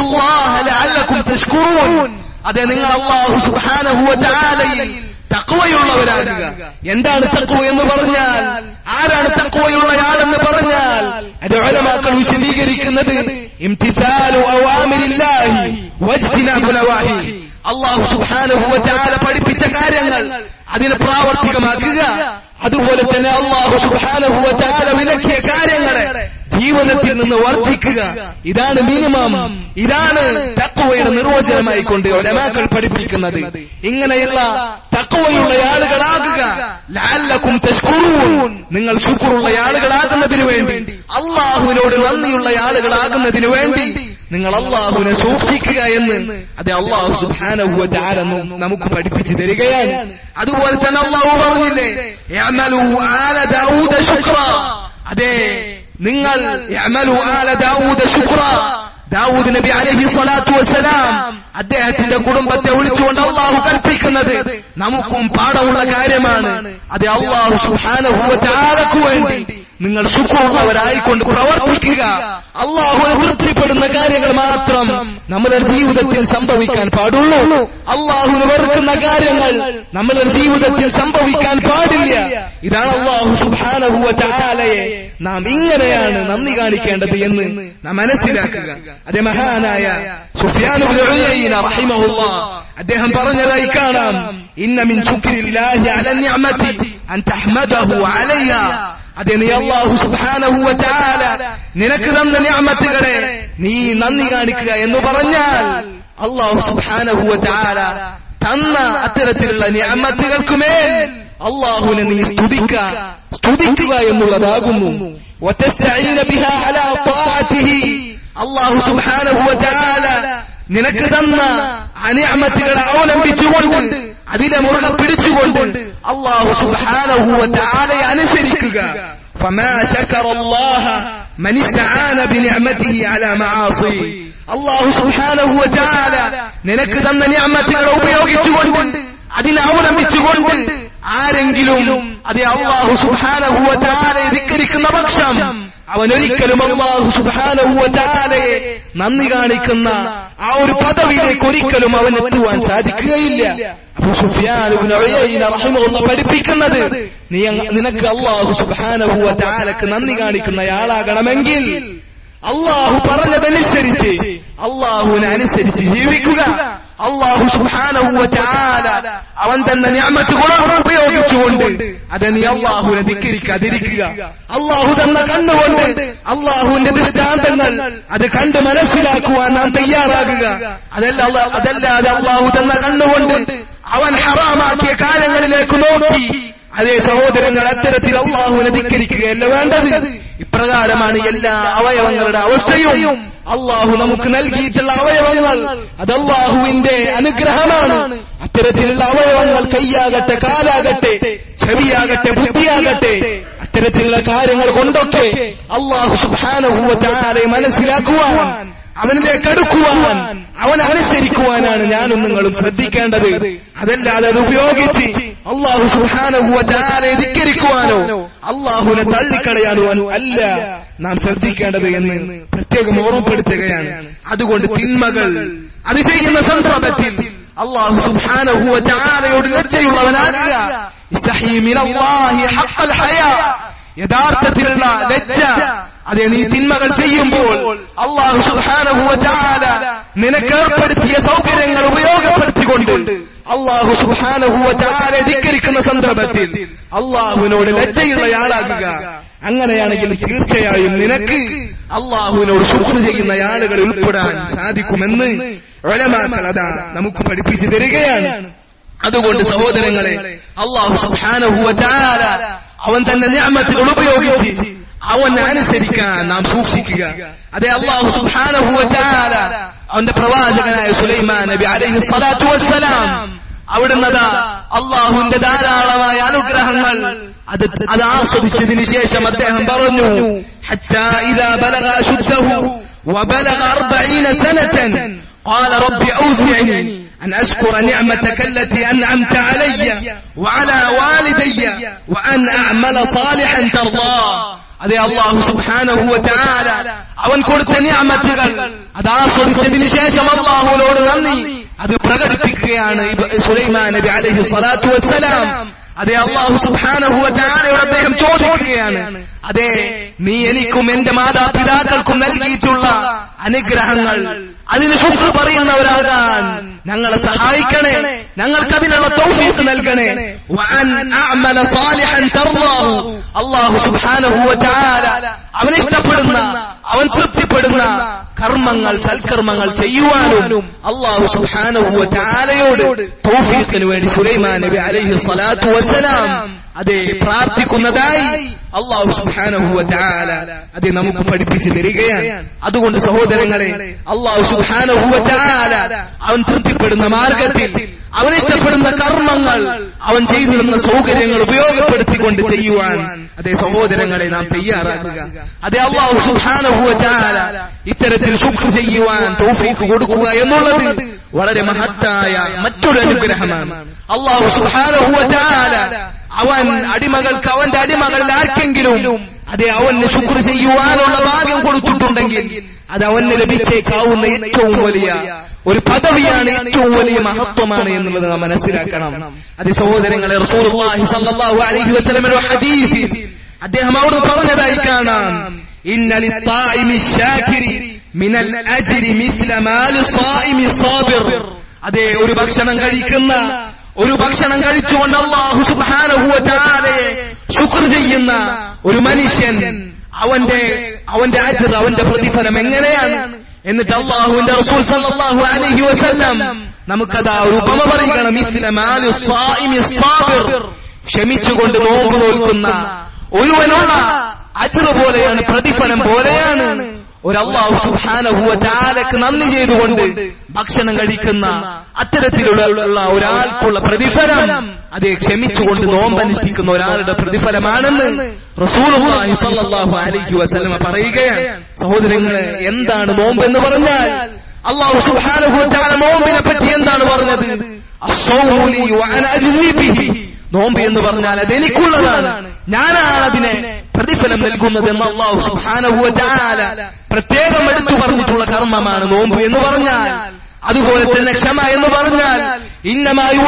അതെ നിങ്ങൾ അള്ളാഹു സുബാനഹുവലയിൽ തക്കുവയുള്ളവരാകുക എന്താണ് തക്കുവ എന്ന് പറഞ്ഞാൽ ആരാണ് തക്കുവയുള്ളയാളെന്ന് പറഞ്ഞാൽ അത് ഓലമാക്കൾ വിശദീകരിക്കുന്നത് ഇംതിസാലു അവാമിരില്ലാഹി വജ്തിനാബു നവാഹി അള്ളാഹു സുബാനുഭവത്താല പഠിപ്പിച്ച കാര്യങ്ങൾ അതിനെ പ്രാവർത്തികമാക്കുക അതുപോലെ തന്നെ അള്ളാഹു സുബാനുഭവത്താല വിലക്കിയ കാര്യങ്ങളെ ജീവിതത്തിൽ നിന്ന് വർദ്ധിക്കുക ഇതാണ് മിനിമം ഇതാണ് തക്കുവയുടെ നിർവചനമായി കൊണ്ട് ഒലമാക്കൾ പഠിപ്പിക്കുന്നത് ഇങ്ങനെയുള്ള തക്കുവയുള്ള ആളുകളാകുക ലാലക്കും തഷ്കുറൂൻ നിങ്ങൾ ശുക്രുള്ള ആളുകളാകുന്നതിന് വേണ്ടി അള്ളാഹുവിനോട് നന്ദിയുള്ള ആളുകളാകുന്നതിന് വേണ്ടി നിങ്ങൾ അള്ളാഹുവിനെ സൂക്ഷിക്കുക എന്ന് അതെ അള്ളാഹു സുബാനഹുവ നമുക്ക് പഠിപ്പിച്ചു തരികയാണ് അതുപോലെ തന്നെ അള്ളാഹു പറഞ്ഞില്ലേ "യഅമലു ആല ദാവൂദ ശുക്ര." അതെ നിങ്ങൾ യഅമലു ആല ദാവൂദ ശുക്ര ദാവൂദ് നബി അലൈഹി സ്വലാത്തു വസ്സലാം അദ്ദേഹത്തിന്റെ കുടുംബത്തെ വിളിച്ചുകൊണ്ട് അള്ളാഹു കൽപ്പിക്കുന്നത് നമുക്കും പാഠമുള്ള കാര്യമാണ് അത് അള്ളാഹു സുഹാനഹുവറ്റാലക്കു വേണ്ടി നിങ്ങൾ ശുക്രുള്ളവരായിക്കൊണ്ട് പ്രവർത്തിക്കുക അള്ളാഹുവിനെ തൃപ്തിപ്പെടുന്ന കാര്യങ്ങൾ മാത്രം നമ്മുടെ ജീവിതത്തിൽ സംഭവിക്കാൻ പാടുള്ളൂ അള്ളാഹുവിന് വെറുക്കുന്ന കാര്യങ്ങൾ നമ്മുടെ ജീവിതത്തിൽ സംഭവിക്കാൻ പാടില്ല ഇതാണ് അള്ളാഹു സുഹാനഹുവറ്റാലയെ നാം ഇങ്ങനെയാണ് നന്ദി കാണിക്കേണ്ടത് എന്ന് നാം മനസ്സിലാക്കുക അതേ മഹാനായ സുഫിയാനുബിൻ അദ്ദേഹം പറഞ്ഞതായി കാണാം ഇന്ന മിൻ ശുക്രില്ലാഹി അല നിഅമതി അൻ തഹ്മദഹു അലയ്യ അതെ നീ അള്ളാഹു സുബ്ഹാനഹു വതആല നിനക്ക് തന്ന നിഅമത്തുകളെ നീ നന്ദി കാണിക്കുക എന്ന് പറഞ്ഞാൽ അള്ളാഹു സുബ്ഹാനഹു വതആല തന്ന അത്തരത്തിലുള്ള നിഅമത്തുകൾക്കുമേൽ അള്ളാഹുവിനെ നീ സ്തുതിക്കുക സ്തുതിക്കുക എന്നുള്ളതാകുന്നു وتستعين بها على طاعته അള്ളാഹു സുബ്ഹാനഹു വതആല നിനക്ക് തന്ന അനിയമത്തുകളെ അവലംബിച്ചുകൊണ്ട് അതിനെ മുറുകെ പിടിച്ചുകൊണ്ട് അള്ളാഹു സുബ്ഹാനഹു വതആലയെ അനുസരിക്കുക فما شكر الله من استعان بنعمته على معاصيه അള്ളാഹു സുഹാനഹുവ നിനക്ക് തന്ന നിയമത്തുകളെ ഉപയോഗിച്ചുകൊണ്ട് അതിനെ അവലംബിച്ചുകൊണ്ട് ആരെങ്കിലും അതെ അള്ളാഹു സുഹാനഹുവ ധിക്കരിക്കുന്ന പക്ഷം അവൻ ഒരിക്കലും അള്ളാഹു സുഹാനഹുവ നന്ദി കാണിക്കുന്ന ആ ഒരു പദവിയിലേക്ക് ഒരിക്കലും അവൻ എത്തുവാൻ സാധിക്കുകയില്ല അപ്പൊ സുഫിയാൻ ഇബ്നു ഉയൈന റഹിമഹുല്ലാഹ് പഠിപ്പിക്കുന്നത് നീ അങ്ങ് നിനക്ക് അള്ളാഹു സുബ്ഹാനഹു വതആലക്ക് നന്ദി കാണിക്കുന്നയാളാകണമെങ്കിൽ അള്ളാഹു പറഞ്ഞതനുസരിച്ച് അള്ളാഹുവിനെ അനുസരിച്ച് ജീവിക്കുക അള്ളാഹു സുബ്ഹാനഹു വതആല അവൻ തന്നെ നിഅമത്ത് ഗുണം ഉപയോഗിച്ചുകൊണ്ട് അത് നീ അള്ളാഹുവിനെ ധിക്കരിക്കാതിരിക്കുക അള്ളാഹു തന്ന കണ്ണുകൊണ്ട് അള്ളാഹുവിന്റെ ദൃഷ്ടാന്തങ്ങൾ അത് കണ്ട് മനസ്സിലാക്കുവാൻ നാം തയ്യാറാകുക അതല്ല അല്ല- അതല്ലാതെ അള്ളാഹു തന്ന കണ്ണുകൊണ്ട് അവൻ ഹറാമാക്കിയ കാലങ്ങളിലേക്ക് നോക്കി അതേ സഹോദരങ്ങൾ അത്തരത്തിൽ അള്ളാഹുവിനെ ധിക്കരിക്കുകയല്ല വേണ്ടത് ഇപ്രകാരമാണ് എല്ലാ അവയവങ്ങളുടെ അവസ്ഥയും അള്ളാഹു നമുക്ക് നൽകിയിട്ടുള്ള അവയവങ്ങൾ അത് അള്ളാഹുവിന്റെ അനുഗ്രഹമാണ് അത്തരത്തിലുള്ള അവയവങ്ങൾ കൈയാകട്ടെ കാലാകട്ടെ ചെവിയാകട്ടെ ബുദ്ധിയാകട്ടെ അത്തരത്തിലുള്ള കാര്യങ്ങൾ കൊണ്ടൊക്കെ അള്ളാഹു സുഹാനുഭൂവത്താരെ മനസ്സിലാക്കുവാൻ അവനിലേക്ക് അടുക്കുവാൻ അവൻ അനുസരിക്കുവാനാണ് ഞാനും നിങ്ങളും ശ്രദ്ധിക്കേണ്ടത് അതല്ലാതെ അത് ഉപയോഗിച്ച് അള്ളാഹു സുഹാനുഭൂവത്താരെ ധിക്കരിക്കുവാനോ അള്ളാഹുവിനെ തള്ളിക്കളയാനോ അല്ല നാം ശ്രദ്ധിക്കേണ്ടത് എന്ന് പ്രത്യേകം ഓർമ്മപ്പെടുത്തുകയാണ് അതുകൊണ്ട് തിന്മകൾ അത് ചെയ്യുന്ന സന്ദർഭത്തിൽ അള്ളാഹു സുഹാനുഭൂവത്താരയോട് ലജ്ജയുള്ളവനാകുക ഇസ്തഹീ മിനല്ലാഹി ഹഖൽ ഹയാ യഥാർത്ഥത്തിലുള്ള ലജ്ജ അതെ നീ തിന്മകൾ ചെയ്യുമ്പോൾ അള്ളാഹു സുഹാനഹുവല നിനക്ക് ഏർപ്പെടുത്തിയ സൗകര്യങ്ങൾ ഉപയോഗപ്പെടുത്തിക്കൊണ്ട് അള്ളാഹു സുഹാനഹുവലെ ധിക്കരിക്കുന്ന സന്ദർഭത്തിൽ അള്ളാഹുവിനോട് ലജ്ജയുള്ളയാളാകുക അങ്ങനെയാണെങ്കിൽ തീർച്ചയായും നിനക്ക് അള്ളാഹുവിനോട് ശുശ്രൂഷ ചെയ്യുന്ന ആളുകൾ ഉൾപ്പെടാൻ സാധിക്കുമെന്ന് ഒലമാക്കൾ അതാ നമുക്ക് പഠിപ്പിച്ചു തരികയാണ് അതുകൊണ്ട് സഹോദരങ്ങളെ അള്ളാഹു സുബ്ഹാനഹു വതആല അവൻ തന്റെ നിഅമത്തുകൾ ഉപയോഗിച്ച് അവനെ അനുസരിക്കാൻ നാം സൂക്ഷിക്കുക അതെ അള്ളാഹു സുബ്ഹാനഹു വതആല അവന്റെ പ്രവാചകനായ സുലൈമാൻ നബി അലൈഹി സ്വലാത്തു വസ്സലാം അവിടുന്ന് അതാ അള്ളാഹുവിന്റെ ധാരാളമായ അനുഗ്രഹങ്ങൾ അത് അത് ആസ്വദിച്ചതിന് ശേഷം അദ്ദേഹം പറഞ്ഞു ഹത്താ ഇദാ ബലഗ അശുദ്ധഹു وبلغ أربعين سنة قال رب أوزعني أن أشكر نعمتك التي أنعمت علي وعلى والدي وأن أعمل صالحا ترضاه അതെ അള്ളാഹു സുബ്ഹാനഹു വതആല അവൻ കൊടുത്ത നിഅമത്തുകൾ അത് ആസ്വദിച്ചതിന് ശേഷം അള്ളാഹുവിനോട് നന്ദി അത് പ്രകടിപ്പിക്കുകയാണ് ഇബ- സുലൈമാൻ നബി അലൈഹി സ്വലാത്തു വസ്സലാം അതെ അള്ളാഹു സുബ്ഹാനഹു വതആലയോട് അദ്ദേഹം ചോദിക്കുകയാണ് അതെ നീ എനിക്കും എന്റെ മാതാപിതാക്കൾക്കും നൽകിയിട്ടുള്ള അനുഗ്രഹങ്ങൾ അതിന് ശുക്ർ പറയുന്നവരാകാൻ ഞങ്ങളെ സഹായിക്കണേ ഞങ്ങൾക്ക് അതിനുള്ള തൗഫീഖ് നൽകണേ വഅൻ അഅമല സാലിഹൻ തർളാഹു അല്ലാഹു സുബ്ഹാനഹു വതആല അവൻ ഇഷ്ടപ്പെടുന്ന അവൻ തൃപ്തിപ്പെടുന്ന കർമ്മങ്ങൾ സൽക്കർമ്മങ്ങൾ ചെയ്യുവാനും അള്ളാഹു സുബ്ഹാനഹു വതആലയോട് തൗഫീഖിന് വേണ്ടി സുലൈമാൻ നബി അലൈഹി സ്വലാത്തു വസ്സലാം അതെ പ്രാർത്ഥിക്കുന്നതായി അള്ളാഹു സുബ്ഹാനഹു വതആല അതെ നമുക്ക് പഠിപ്പിച്ചു തരികയാണ് അതുകൊണ്ട് സഹോദരങ്ങളെ അള്ളാഹു സുബ്ഹാനഹു വതആല അവൻ തൃപ്തിപ്പെടുന്ന മാർഗത്തിൽ അവൻ ഇഷ്ടപ്പെടുന്ന കർമ്മങ്ങൾ അവൻ ചെയ്തിരുന്ന സൗകര്യങ്ങൾ ഉപയോഗപ്പെടുത്തിക്കൊണ്ട് ചെയ്യുവാൻ അതേ സഹോദരങ്ങളെ നാം തയ്യാറാക്കുക അതേ അള്ളാഹു സുബ്ഹാനഹു വതആല ഇത്തരത്തിൽ ശുക്ർ ചെയ്യുവാൻ തൗഫീഖ് കൊടുക്കുക എന്നുള്ളത് വളരെ മഹത്തായ മറ്റൊരു അനുഗ്രഹമാണ് അള്ളാഹു സുബ്ഹാനഹു വതആല അവൻ അടിമകൾക്ക് അവന്റെ അടിമകളിൽ ആർക്കെങ്കിലും അതെ അവന് ശുക്ർ ചെയ്യുവാനുള്ള ഭാഗ്യം കൊടുത്തിട്ടുണ്ടെങ്കിൽ അത് അവന് ലഭിച്ചേക്കാവുന്ന ഏറ്റവും വലിയ ഒരു പദവിയാണ് ഏറ്റവും വലിയ മഹത്വമാണ് എന്നുള്ളത് നാം മനസ്സിലാക്കണം അത് സഹോദരങ്ങളെ റസൂലുള്ളാഹി സ്വല്ലല്ലാഹു അലൈഹി വസല്ലമയുടെ ഹദീസിൽ അദ്ദേഹം അവിടെ പറഞ്ഞതായി കാണാം ഇന്ന ലിത്താഇമി ശാകിരി മിനൽ അജ്രി മിസ്ല മാലി സായിമി സാബിർ അതെ ഒരു ഭക്ഷണം കഴിക്കുന്ന ഒരു ഭക്ഷണം കഴിച്ചുകൊണ്ട് അള്ളാഹു സുബ്ഹാനഹു വതആലയെ ശുക്ർ ചെയ്യുന്ന ഒരു മനുഷ്യൻ അവന്റെ അവന്റെ അജ്ർ അവന്റെ പ്രതിഫലം എങ്ങനെയാണ് എന്നിട്ട് അള്ളാഹുവിന്റെ റസൂൽ സല്ലല്ലാഹു അലൈഹി വസല്ലം നമുക്കതാ ഒരു ഉപമ പറയുകയാണ് മിസ്ല മാലി സായിമി സാബിർ ക്ഷമിച്ചുകൊണ്ട് നോമ്പ് നോൽക്കുന്ന ഒരുവനുള്ള അജ്ർ പോലെയാണ് പ്രതിഫലം പോലെയാണ് ഒരു അള്ളാഹു സുബ്ഹാനഹു വതആലക്ക് നന്ദി ചെയ്തുകൊണ്ട് ഭക്ഷണം കഴിക്കുന്ന അത്തരത്തിലുള്ള ഉള്ള ഒരാൾക്കുള്ള പ്രതിഫലം അതെ ക്ഷമിച്ചുകൊണ്ട് നോമ്പനുഷ്ഠിക്കുന്ന ഒരാളുടെ പ്രതിഫലമാണെന്ന് റസൂലുള്ളാഹി സ്വല്ലല്ലാഹു അലൈഹി വസല്ലമ പറയുകയാണ് സഹോദരങ്ങളെ എന്താണ് നോമ്പ് എന്ന് പറഞ്ഞാൽ അള്ളാഹു സുബ്ഹാനഹു വതആല നോമ്പിനെ പറ്റി എന്താണ് പറഞ്ഞത് അസ്സൗമു ലീ വഅന അജ്സി ബിഹി നോമ്പ് എന്ന് പറഞ്ഞാൽ അത് എനിക്കുള്ളതാണ് ഞാനാണ് അതിനെ പ്രതിഫലം നൽകുന്നത് എന്ന് അള്ളാഹു സുബ്ഹാനഹു വതആല പ്രത്യേകം എടുത്തു പറഞ്ഞിട്ടുള്ള കർമ്മമാണ് നോമ്പ് എന്ന് പറഞ്ഞാൽ അതുപോലെ തന്നെ ക്ഷമ എന്ന് പറഞ്ഞാൽ ഇന്നമായി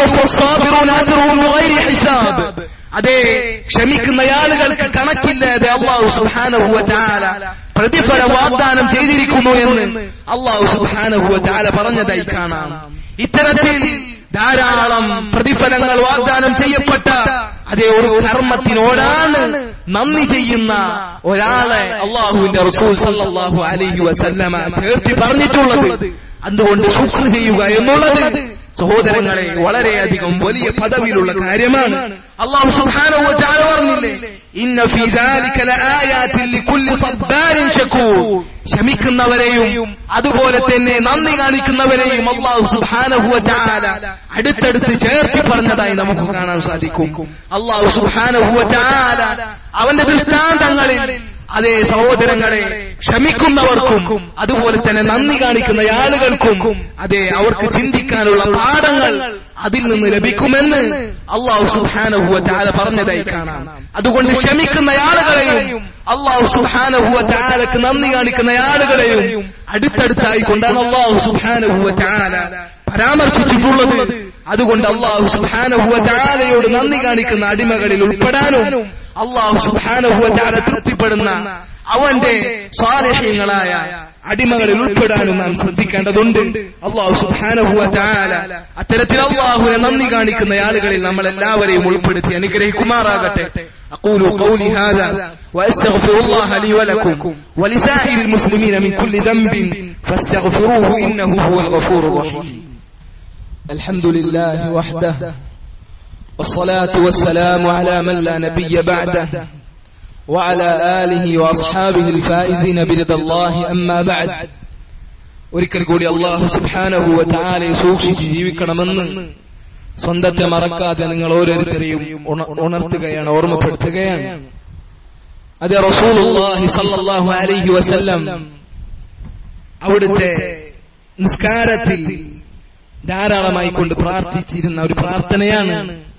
ഹിസാബ് അതെ ക്ഷമിക്കുന്ന ആളുകൾക്ക് കണക്കില്ലാതെ അള്ളാഹു സുബ്ഹാനഹു വതആല പ്രതിഫല വാഗ്ദാനം ചെയ്തിരിക്കുന്നു എന്ന് അള്ളാഹു സുബ്ഹാനഹു വതആല പറഞ്ഞതായി കാണാം ഇത്തരത്തിൽ ധാരാളം പ്രതിഫലങ്ങൾ വാഗ്ദാനം ചെയ്യപ്പെട്ട അതേ ഒരു കർമ്മത്തിനോടാണ് നന്ദി ചെയ്യുന്ന ഒരാളെ അള്ളാഹുവിന്റെ റസൂൽ സല്ലല്ലാഹു അലൈഹി വസല്ലമ ചേർത്തി പറഞ്ഞിട്ടുള്ളത് അതുകൊണ്ട് ശുക്ർ ചെയ്യുക എന്നുള്ളത് സഹോദരങ്ങളെ വളരെയധികം വലിയ പദവിയിലുള്ള കാര്യമാണ് അള്ളാഹു സുബ്ഹാനഹു വതആല പറഞ്ഞില്ലേ ഇന്ന ഫീ ദാലിക ലആയാതിൻ ലികുല്ലി സബ്ബാരിൻ ശകൂർ ക്ഷമിക്കുന്നവരെയും അതുപോലെ തന്നെ നന്ദി കാണിക്കുന്നവരെയും അള്ളാഹു സുബ്ഹാനഹു വതആല അടുത്തടുത്ത് ചേർത്തി പറഞ്ഞതായി നമുക്ക് കാണാൻ സാധിക്കും അള്ളാഹു സുബ്ഹാനഹു വതആല അവന്റെ ദൃഷ്ടാന്തങ്ങളിൽ അതേ സഹോദരങ്ങളെ ക്ഷമിക്കുന്നവർക്കും അതുപോലെ തന്നെ നന്ദി കാണിക്കുന്ന ആളുകൾക്കും അതെ അവർക്ക് ചിന്തിക്കാനുള്ള പാഠങ്ങൾ അതിൽ നിന്ന് ലഭിക്കുമെന്ന് അള്ളാഹു സുഹാനഹുവ താല പറഞ്ഞതായി കാണാം അതുകൊണ്ട് ക്ഷമിക്കുന്ന ആളുകളെയും അള്ളാഹു സുഹാനഹുവ താലക്ക് നന്ദി കാണിക്കുന്ന ആളുകളെയും അടുത്തടുത്തായി കൊണ്ടാണ് അള്ളാഹു സുഹാനഹുവ താല പരാമർശിച്ചിട്ടുള്ളത് അതുകൊണ്ട് അള്ളാഹു സുഹാനഹുവ താലയോട് നന്ദി കാണിക്കുന്ന അടിമകളിൽ ഉൾപ്പെടാനും അള്ളാഹു സുഹാനഹുവ താല തൃപ്തിപ്പെടുന്ന അവന്റെ സ്വാരഹ്യങ്ങളായ അടിമകളിൽ ഉൾപ്പെടാനും നാം ശ്രദ്ധിക്കേണ്ടതുണ്ട് അള്ളാഹു സുഹാനഹുവ താല അത്തരത്തിൽ അള്ളാഹുവിനെ നന്ദി കാണിക്കുന്ന ആളുകളിൽ നമ്മൾ എല്ലാവരെയും ഉൾപ്പെടുത്തി അനുഗ്രഹിക്കുമാറാകട്ടെ أقول قولي هذا وأستغفر الله لي ولكم ولسائر المسلمين من كل ذنب فاستغفروه إنه هو الغفور الرحيم الحمد لله وحده والصلاة والسلام على من لا نبي بعده وعلى آله وأصحابه الفائزين برضا الله أما بعد ഒരിക്കൽ കൂടി അള്ളാഹു സുബ്ഹാനഹു വതആലയെ സൂക്ഷിച്ച് ജീവിക്കണമെന്ന് സ്വന്തത്തെ മറക്കാതെ നിങ്ങൾ ഓരോരുത്തരെയും ഉണർത്തുകയാണ് ഓർമ്മപ്പെടുത്തുകയാണ് അതെ റസൂലുള്ളാഹി സല്ലല്ലാഹു അലൈഹി വസല്ലം അവിടുത്തെ നിസ്കാരത്തിൽ ധാരാളമായി കൊണ്ട് പ്രാർത്ഥിച്ചിരുന്ന ഒരു പ്രാർത്ഥനയാണ്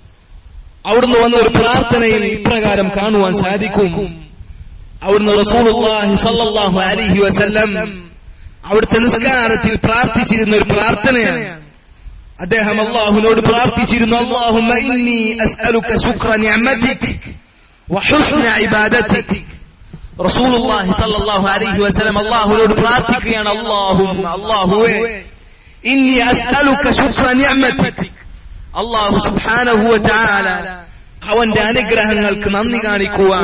അവിടുന്ന് വന്ന ഒരു പ്രാർത്ഥനയിൽ ഇപ്രകാരം കാണുവാൻ സാധിക്കും അവിടുന്ന് റസൂലുള്ളാഹി സല്ലല്ലാഹു അലൈഹി വസല്ലം അവിടുത്തെ നിസ്കാരത്തിൽ പ്രാർത്ഥിച്ചിരുന്ന ഒരു പ്രാർത്ഥനയാണ് അദ്ദേഹം അള്ളാഹുവിനോട് പ്രാർത്ഥിച്ചിരുന്നു അള്ളാഹുമ്മ ഇന്നി അസ്അലുക ശുക്ര നിഅമതിക് വഹുസ്ന ഇബാദതിക് റസൂലുള്ളാഹി സല്ലല്ലാഹു അലൈഹി വസല്ലം അള്ളാഹുവിനോട് പ്രാർത്ഥിക്കുകയാണ് അള്ളാഹും അള്ളാഹുവേ ഇന്നി അസ്അലുക ശുക്ര നിഅമതിക് അള്ളാഹു സുബ്ഹാനഹു വതആല അവന്റെ അനുഗ്രഹങ്ങൾക്ക് നന്ദി കാണിക്കുവാൻ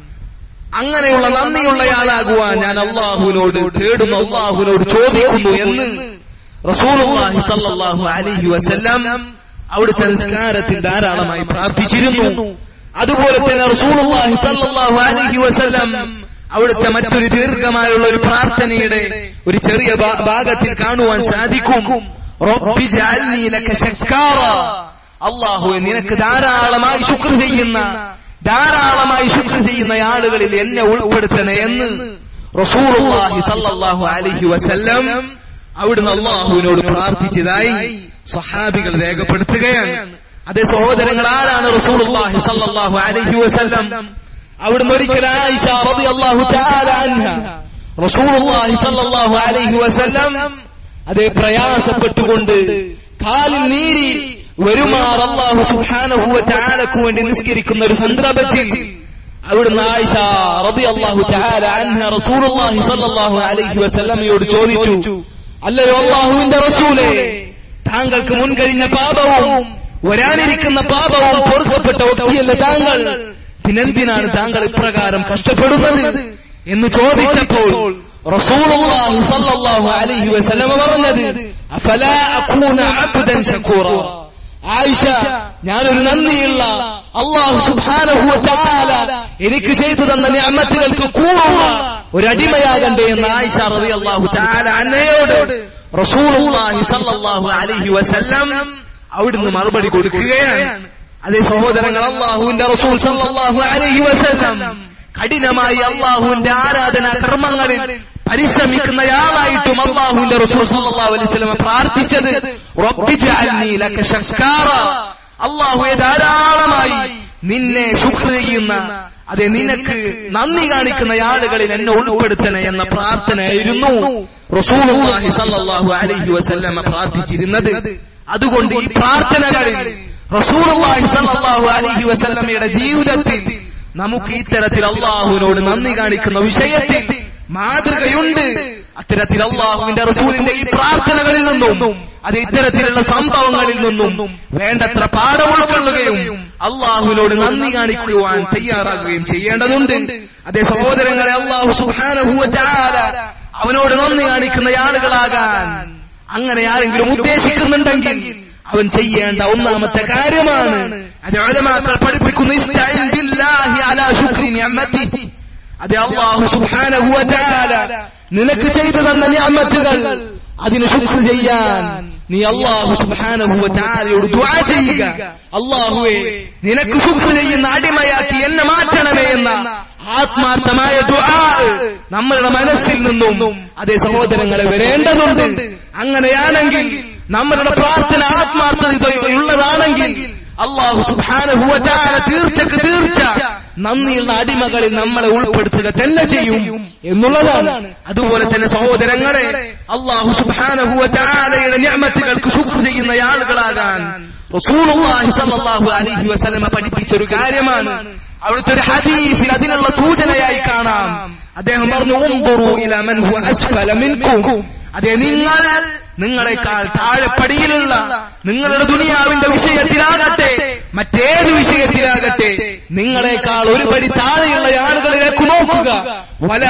അങ്ങനെയുള്ള നന്ദിയുള്ളയാളാകുവാൻ ഞാൻ അള്ളാഹുവിനോട് തേടുന്നു അള്ളാഹുവിനോട് ചോദിക്കുന്നു എന്ന് റസൂലുള്ളാഹി സല്ലല്ലാഹു അലൈഹി വസല്ലം അവിടുത്തെ നിസ്കാരത്തിൽ ധാരാളമായി പ്രാർത്ഥിച്ചിരുന്നു അതുപോലെ തന്നെ റസൂലുള്ളാഹി സല്ലല്ലാഹു അലൈഹി വസല്ലം അവിടുത്തെ മറ്റൊരു ദീർഘമായുള്ള ഒരു പ്രാർത്ഥനയുടെ ഒരു ചെറിയ ഭാഗത്തിൽ കാണുവാൻ സാധിക്കും റബ്ബി ജഅൽനി ലക ശക്കാറ അല്ലാഹുവേ നിനക്ക് ധാരാളമായി ശുക്ർ ചെയ്യുന്ന ധാരാളമായി ശുക്ർ ചെയ്യുന്ന ആളുകളിൽ എന്നെ ഉൾപ്പെടുത്തണേ എന്ന് റസൂലുള്ളാഹി സല്ലല്ലാഹു അലൈഹി വസല്ലം അവിടുന്ന് അള്ളാഹുവിനോട് പ്രാർത്ഥിച്ചതായി സഹാബികൾ രേഖപ്പെടുത്തുകയാണ് അതേ സഹോദരങ്ങൾ ആരാണ് റസൂലുള്ളാഹി സല്ലല്ലാഹു അലൈഹി വസല്ലം അവിടുന്ന് ഒരിക്കൽ ആയിഷ റളിയല്ലാഹു തആല അൻഹ റസൂലുള്ളാഹി സല്ലല്ലാഹു അലൈഹി വസല്ലം അതേ പ്രയാസപ്പെട്ടുകൊണ്ട് കാലിൽ നീരി വരുമാർ അള്ളാഹു സുബ്ഹാനഹു വ തആലക്ക് വേണ്ടി നിസ്കരിക്കുന്ന ഒരു സന്ദർഭത്തിൽ അവിടുന്ന് ആയിഷ റളിയല്ലാഹു തആല അൻഹ റസൂലുള്ളാഹി സല്ലല്ലാഹു അലൈഹി വസല്ലമയോട് ചോദിച്ചു അല്ലയോ അള്ളാഹുവിന്റെ റസൂലേ താങ്കൾക്ക് മുൻകഴിഞ്ഞ പാപവും വരാനിരിക്കുന്ന പാപവും പൊറുക്കപ്പെട്ട വ്യക്തിയല്ല താങ്കൾ പിന്നെന്തിനാണ് താങ്കൾ ഇപ്രകാരം കഷ്ടപ്പെടുന്നത് എന്ന് ചോദിച്ചപ്പോൾ റസൂലുള്ളാഹി സല്ലല്ലാഹു അലൈഹി വസല്ലമ പറഞ്ഞത് അഫലാ അകൂന അബ്ദൻ ശകൂറ ആയിഷ ഞാനൊരു നന്ദിയുള്ള അള്ളാഹു സുബ്ഹാനഹു വ തആല എനിക്ക് ചെയ്തു തന്ന നിഅമത്തുകൾക്ക് കൂടുക ഒരു അടിമയാകണ്ടേ എന്ന് ആയിഷ റളിയല്ലാഹു തആല അന്നയോട് റസൂലുള്ളാഹി സല്ലല്ലാഹു അലൈഹി വസല്ലം അവിടുന്ന് മറുപടി കൊടുക്കുകയാണ് അതേ സഹോദരങ്ങൾ അള്ളാഹുവിന്റെ റസൂൽ സല്ലല്ലാഹു അലൈഹി വസല്ലം കഠിനമായി അള്ളാഹുവിന്റെ ആരാധനാ കർമ്മങ്ങളിൽ പരിശ്രമിക്കുന്നയാളായിട്ടും അള്ളാഹുവിന്റെ റസൂൽ സല്ലല്ലാഹു അലൈഹി വസല്ലം പ്രാർത്ഥിച്ചത് റബ്ബി ജഅൽനി ലക ശക്കാറ അള്ളാഹുവെ ധാരാളമായി നിന്നെ ശുക്ർ ചെയ്യുന്ന അതെ നിനക്ക് നന്ദി കാണിക്കുന്ന ആളുകളിൽ എന്നെ ഉൾപ്പെടുത്തണേ എന്ന പ്രാർത്ഥനയായിരുന്നു റസൂലുള്ളാഹി സല്ലല്ലാഹു അലൈഹി വസല്ലം പ്രാർത്ഥിച്ചിരുന്നത് അതുകൊണ്ട് ഈ പ്രാർത്ഥനകളിൽ റസൂലുള്ളാഹി സല്ലല്ലാഹു അലൈഹി വസല്ലമയുടെ ജീവിതത്തിൽ നമുക്ക് ഇത്തരത്തിൽ അള്ളാഹുവിനോട് നന്ദി കാണിക്കുന്ന വിഷയത്തിൽ മാതൃകയുണ്ട് അത്തരത്തിൽ അള്ളാഹുവിന്റെ റസൂലിന്റെ ഈ പ്രാർത്ഥനകളിൽ നിന്നും അത് ഇത്തരത്തിലുള്ള സംഭവങ്ങളിൽ നിന്നും വേണ്ടത്ര പാഠം ഉൾക്കൊള്ളുകയും അള്ളാഹുവിനോട് നന്ദി കാണിക്കുവാൻ തയ്യാറാകുകയും ചെയ്യേണ്ടതുണ്ട് അതേ സഹോദരങ്ങളെ അള്ളാഹു സുഹാനുഭൂവറ്റാല അവനോട് നന്ദി കാണിക്കുന്ന ആളുകളാകാൻ അങ്ങനെ ആരെങ്കിലും ഉദ്ദേശിക്കുന്നുണ്ടെങ്കിൽ അവൻ ചെയ്യേണ്ട ഒന്നാമത്തെ കാര്യമാണ് അത് ഉലമാക്കൾ പഠിപ്പിക്കുന്ന ഇസ്തഈൻ ബില്ലാഹി അലാ ശുക്രി നിഅമതി അത് അല്ലാഹു സുബ്ഹാനഹു വ തആല നിനക്ക് ചെയ്തു തന്ന നിഅമത്തുകൾ അതിന് ശുക്ർ ചെയ്യാൻ നീ അള്ളാഹു സുബ്ഹാനഹു വ തആലയോട് ദുആ ചെയ്യുക അള്ളാഹുവേ നിനക്ക് ശുക്ർ ചെയ്യുന്ന അടിമയാക്കി എന്നെ മാറ്റണമേ എന്ന ആത്മാർത്ഥമായ ദുആ നമ്മളുടെ മനസ്സിൽ നിന്നും അതേ സഹോദരങ്ങളെ വരേണ്ടതുണ്ട് അങ്ങനെയാണെങ്കിൽ നമ്മളുടെ പ്രാർത്ഥന ആത്മാർത്ഥതയുള്ളതാണെങ്കിൽ അള്ളാഹു സുബ്ഹാനഹു വ തആല തീർച്ചക്ക് തീർച്ച നന്ദിയുള്ള അടിമകളിൽ നമ്മളെ ഉൾപ്പെടുത്തുക തന്നെ ചെയ്യും എന്നുള്ളതാണ് അതുപോലെ തന്നെ സഹോദരങ്ങളെ അള്ളാഹു സുബ്ഹാനഹു വ തആലയുടെ നിഅമത്തുകൾക്ക് ശുക്ർ ചെയ്യുന്ന ആളുകളാകാൻ റസൂലുള്ളാഹി സ്വല്ലല്ലാഹു അലൈഹി വസല്ലമ പഠിപ്പിച്ച ഒരു കാര്യമാണ് അവിടുത്തെ ഒരു ഹദീസിൽ അതിനുള്ള സൂചനയായി കാണാം അദ്ദേഹം പറഞ്ഞു ഉംദുറു ഇലാ മൻ ഹുവ അസ്ഫല മിൻകും അതെ നിങ്ങൾ നിങ്ങളെക്കാൾ താഴെപ്പടിയിലുള്ള നിങ്ങളുടെ ദുനിയാവിന്റെ വിഷയത്തിലാകട്ടെ മറ്റേത് വിഷയത്തിലാകട്ടെ നിങ്ങളെക്കാൾ ഒരു പടി താഴെയുള്ള ആളുകളിലേക്ക് നോക്കുക വല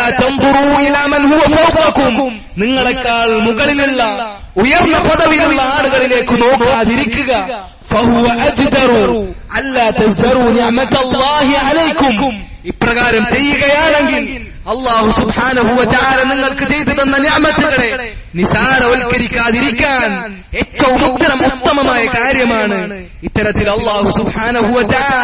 തമ്പുറൂയിലാമൻ നിങ്ങളെക്കാൾ മുകളിലുള്ള ഉയർന്ന പദവിയിലുള്ള ആളുകളിലേക്ക് നോക്കാതിരിക്കുക فهو أجدر ألا تزدروا نعمة الله عليكم ഇപ്രകാരം ചെയ്യുകയാണെങ്കിൽ അള്ളാഹു സുബാനഹുവ നിങ്ങൾക്ക് ചെയ്തു തന്ന ഞാമത്തുകളെ നിസാരവൽക്കരിക്കാതിരിക്കാൻ ഏറ്റവും ഉത്തരം ഉത്തമമായ കാര്യമാണ് ഇത്തരത്തിൽ അള്ളാഹു സുബാനഹുവ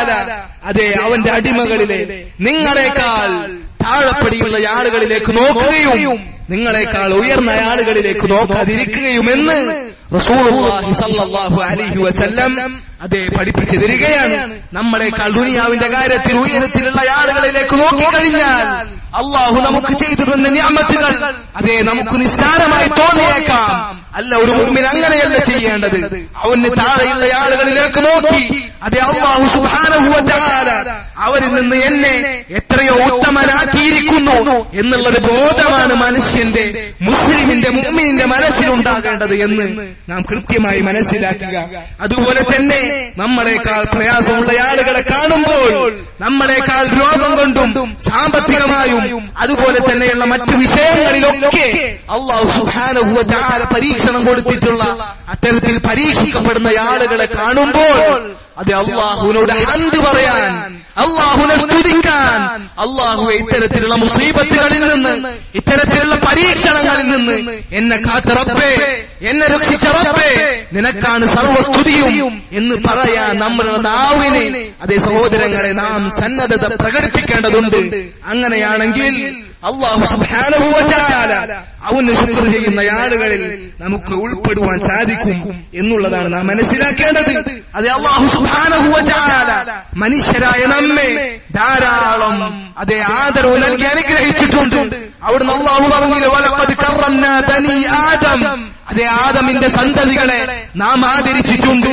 അതെ അവന്റെ അടിമകളിലെ നിങ്ങളെക്കാൾ താഴെപ്പടിയുള്ള ആളുകളിലേക്ക് നോക്കുകയും നിങ്ങളെക്കാൾ ഉയർന്ന ആളുകളിലേക്ക് നോക്കാതിരിക്കുകയുമെന്ന് റസൂലുള്ളാഹി സല്ലല്ലാഹു അലൈഹി വസല്ലം അതെ പഠിപ്പിച്ചു തരികയാണ് നമ്മളെക്കാൾ ദുനിയാവിന്റെ കാര്യത്തിൽ ഉയരത്തിലുള്ള ആളുകളിലേക്ക് നോക്കിക്കഴിഞ്ഞാൽ അള്ളാഹു നമുക്ക് ചെയ്തു തന്ന നിയമത്തുകൾ അതെ നമുക്ക് നിസ്സാരമായി തോന്നിയേക്കാം അല്ല ഒരു മുമ്പിൽ അങ്ങനെയല്ല ചെയ്യേണ്ടത് അവന് താഴെയുള്ള ആളുകളിലേക്ക് നോക്കി അതെ അള്ളാഹു സുധാനഹുവല അവരിൽ നിന്ന് എന്നെ എത്രയോ ഉത്തമനാക്കിയിരിക്കുന്നു എന്നുള്ളൊരു ബോധമാണ് മനുഷ്യന്റെ മുസ്ലിമിന്റെ മുമ്മിനിന്റെ മനസ്സിലുണ്ടാകേണ്ടത് എന്ന് നാം കൃത്യമായി മനസ്സിലാക്കുക അതുപോലെ തന്നെ നമ്മളെക്കാൾ പ്രയാസമുള്ള ആളുകളെ കാണുമ്പോൾ നമ്മളെക്കാൾ രോഗം കൊണ്ടും സാമ്പത്തികമായും അതുപോലെ തന്നെയുള്ള മറ്റു വിഷയങ്ങളിലൊക്കെ അള്ളാഹു സുഹാനുഭവ പരീക്ഷണം കൊടുത്തിട്ടുള്ള അത്തരത്തിൽ പരീക്ഷിക്കപ്പെടുന്ന ആളുകളെ കാണുമ്പോൾ അത് അള്ളാഹുവിനോട് ഹന്ത് പറയാൻ അള്ളാഹുനെ സ്തുതിക്കാൻ അള്ളാഹുവെ ഇത്തരത്തിലുള്ള മുസീബത്തുകളിൽ നിന്ന് ഇത്തരത്തിലുള്ള പരീക്ഷണങ്ങളിൽ നിന്ന് എന്നെ കാത്ത റബ്ബേ എന്നെ രക്ഷിച്ച റബ്ബേ നിനക്കാണ് സർവസ്തുതിയും എന്ന് പറയാൻ നമ്മളുടെ നാവിനെ അതേ സഹോദരങ്ങളെ നാം സന്നദ്ധത പ്രകടിപ്പിക്കേണ്ടതുണ്ട് അങ്ങനെയാണെങ്കിൽ അള്ളാഹു സുബാനുഭവച്ചാല അവന് ശുക്ർ ചെയ്യുന്ന ആളുകളിൽ നമുക്ക് ഉൾപ്പെടുവാൻ സാധിക്കും എന്നുള്ളതാണ് നാം മനസ്സിലാക്കേണ്ടത് അതെ അള്ളാഹു സുബാനുഭവച്ചാല മനുഷ്യരായ നമ്മെ ധാരാളം അതേ ആദരവ് നൽകി അനുഗ്രഹിച്ചിട്ടുണ്ട് അവിടുന്ന് അള്ളാഹു പറഞ്ഞില്ല വലപ്പത് കറന്ന തനി ആദം അതേ ആദമിന്റെ സന്തതികളെ നാം ആദരിച്ചിട്ടുണ്ട്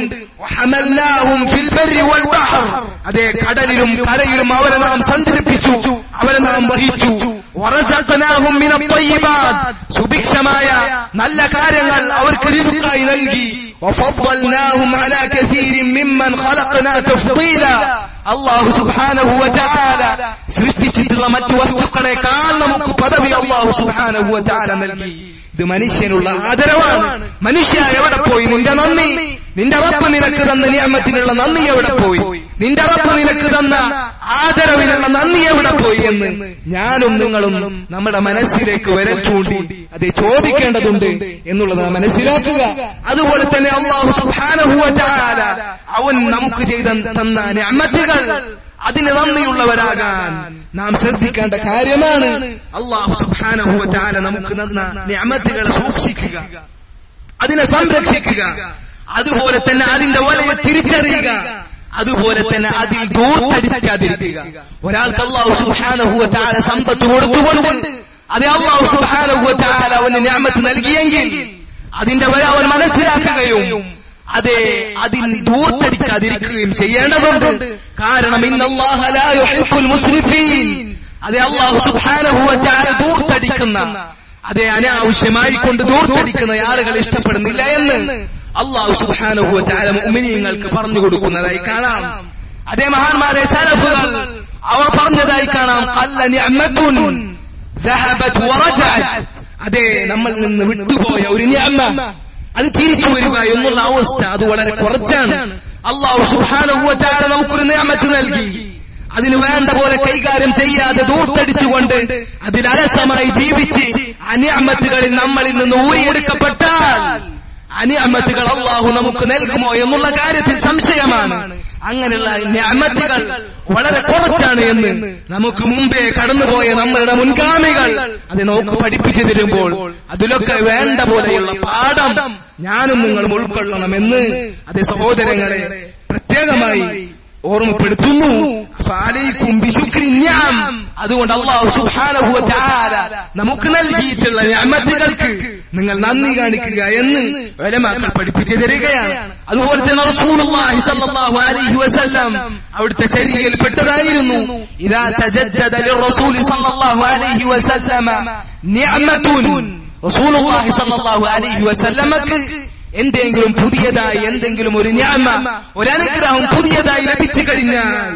അതേ കടലിലും കരയിലും അവരെ നാം സഞ്ചരിപ്പിച്ചു അവരെ നാം വഹിച്ചു സുഭിക്ഷമായ നല്ല കാര്യങ്ങൾ അവർക്ക് രിസുക്കായി നൽകി അള്ളാഹു സുബാനഹു സൃഷ്ടിച്ചിട്ടുള്ള മറ്റു വസ്തുക്കളെക്കാൾ നമുക്ക് പദവി അള്ളാഹു സുബാനഹു നൽകി ഇത് മനുഷ്യനുള്ള ആദരവാണ് മനുഷ്യ എവിടെ പോയി നിന്റെ നന്ദി നിന്റെ റബ്ബ് നിനക്ക് തന്ന നിയമത്തിനുള്ള നന്ദി എവിടെ പോയി നിന്റെ റബ്ബ് നിനക്ക് തന്ന ആദരവിനുള്ള നന്ദി എവിടെ പോയി എന്ന് ഞാനും നിങ്ങളും നമ്മുടെ മനസ്സിലേക്ക് വിരൽ ചൂണ്ടി അത് ചോദിക്കേണ്ടതുണ്ട് എന്നുള്ളത് നാം മനസ്സിലാക്കുക അതുപോലെ തന്നെ അള്ളാഹു സുബ്ഹാനഹു വ തആല അവൻ നമുക്ക് ചെയ്ത തന്ന നിഅമത്തുകൾ അതിന് നന്ദിയുള്ളവരാകാൻ നാം ശ്രദ്ധിക്കേണ്ട കാര്യമാണ് അള്ളാഹു സുബ്ഹാനഹു വ തആല നമുക്ക് തന്ന നിഅമത്തുകളെ സൂക്ഷിക്കുക അതിനെ സംരക്ഷിക്കുക അതുപോലെ തന്നെ അതിന്റെ വലയെ തിരിച്ചറിയുക അതുപോലെ തന്നെ അതിൽ ദൂർത്തടിക്കാതിരിക്കുക ഒരാൾക്ക് അള്ളാഹു സുബ്ഹാനഹു വ തആല സമ്പത്ത് കൊടുത്തുകൊണ്ട് അത് അള്ളാഹു സുബ്ഹാനഹു വ തആല അവന് നിഅമത്ത് നൽകിയെങ്കിൽ അതിന്റെ വില അവൻ മനസ്സിലാക്കുകയും അതെ അതിൽ ദൂർത്തടിക്കാതിരിക്കുകയും ചെയ്യേണ്ടതുണ്ട് കാരണം ഇന്നല്ലാഹ ലാ യുഹിബ്ബുൽ മുസ്രിഫീൻ അതെ അള്ളാഹു സുബ്ഹാനഹു വ തആല ദൂർത്തടിക്കുന്ന അതെ അനാവശ്യമായി കൊണ്ട് ദൂർത്തടിക്കുന്ന ആളുകൾ ഇഷ്ടപ്പെടുന്നില്ല എന്ന് അള്ളാഹു സുബ്ഹാനഹു വ തആല മുഅ്മിനീങ്ങൾക്ക് പറഞ്ഞു കൊടുക്കുന്നതായി കാണാം അതേ മഹാന്മാരെ സലഫുകൾ അവർ പറഞ്ഞതായി കാണാം ഖല്ല നിഅമത്തുൻ ذهبت ورجعت അതെ നമ്മൾ നിന്ന് വിട്ടുപോയ ഒരു നിഅമ അത് തിരിച്ചു വരിക എന്നുള്ള അവസ്ഥ അത് വളരെ കുറച്ചാണ് അള്ളാഹു സുബ്ഹാനഹു വ തആല നമുക്കൊരു നിഅമത്ത് നൽകി അതിന് വേണ്ട പോലെ കൈകാര്യം ചെയ്യാതെ ദൂർത്തടിച്ചുകൊണ്ട് അതിൽ അലസമായി ജീവിച്ച് അനിയമത്തുകളിൽ നമ്മളിൽ നിന്ന് ഊരിയെടുക്കപ്പെട്ടാൽ അനിയമത്തുകൾ അള്ളാഹു നമുക്ക് നൽകുമോ എന്നുള്ള കാര്യത്തിൽ സംശയമാണ് അങ്ങനെയുള്ള ഞാമത്തുകൾ വളരെ കുറച്ചാണ് എന്ന് നമുക്ക് മുമ്പേ കടന്നുപോയ നമ്മളുടെ മുൻഗാമികൾ അത് നമുക്ക് പഠിപ്പിച്ചു തരുമ്പോൾ അതിലൊക്കെ വേണ്ട പോലെയുള്ള പാഠം ഞാനും നിങ്ങളും ഉൾക്കൊള്ളണമെന്ന് അതേ സഹോദരങ്ങളെ പ്രത്യേകമായി ഓർമ്മപ്പെടുത്തുന്നു ഫാലൈക്കും ബിശുക്രി നിഅം അതുകൊണ്ട് അല്ലാഹു സുബ്ഹാനഹു വ തആല നമുക്ക് നൽകിയിട്ടുള്ള നിഅമത്തുകൾക്ക് നിങ്ങൾ നന്ദി കാണിക്കുക എന്ന് ഉലമാക്കൾ പഠിപ്പിച്ചു തരികയാണ് അതുപോലെ തന്നെ റസൂലുള്ളാഹി സ്വല്ലല്ലാഹു അലൈഹി വസല്ലം അവിടുത്തെ ചര്യയിൽ പെട്ടതായിരുന്നു ഇദാ തജദ്ദദ ലിറസൂലി സ്വല്ലല്ലാഹു അലൈഹി വസല്ലമ നിഅമത്തുൻ റസൂലുള്ളാഹി സ്വല്ലല്ലാഹു അലൈഹി വസല്ലമക്ക് എന്തെങ്കിലും പുതിയതായി എന്തെങ്കിലും ഒരു ഞാമ ഒരു അനുഗ്രഹം പുതിയതായി ലഭിച്ചു കഴിഞ്ഞാൽ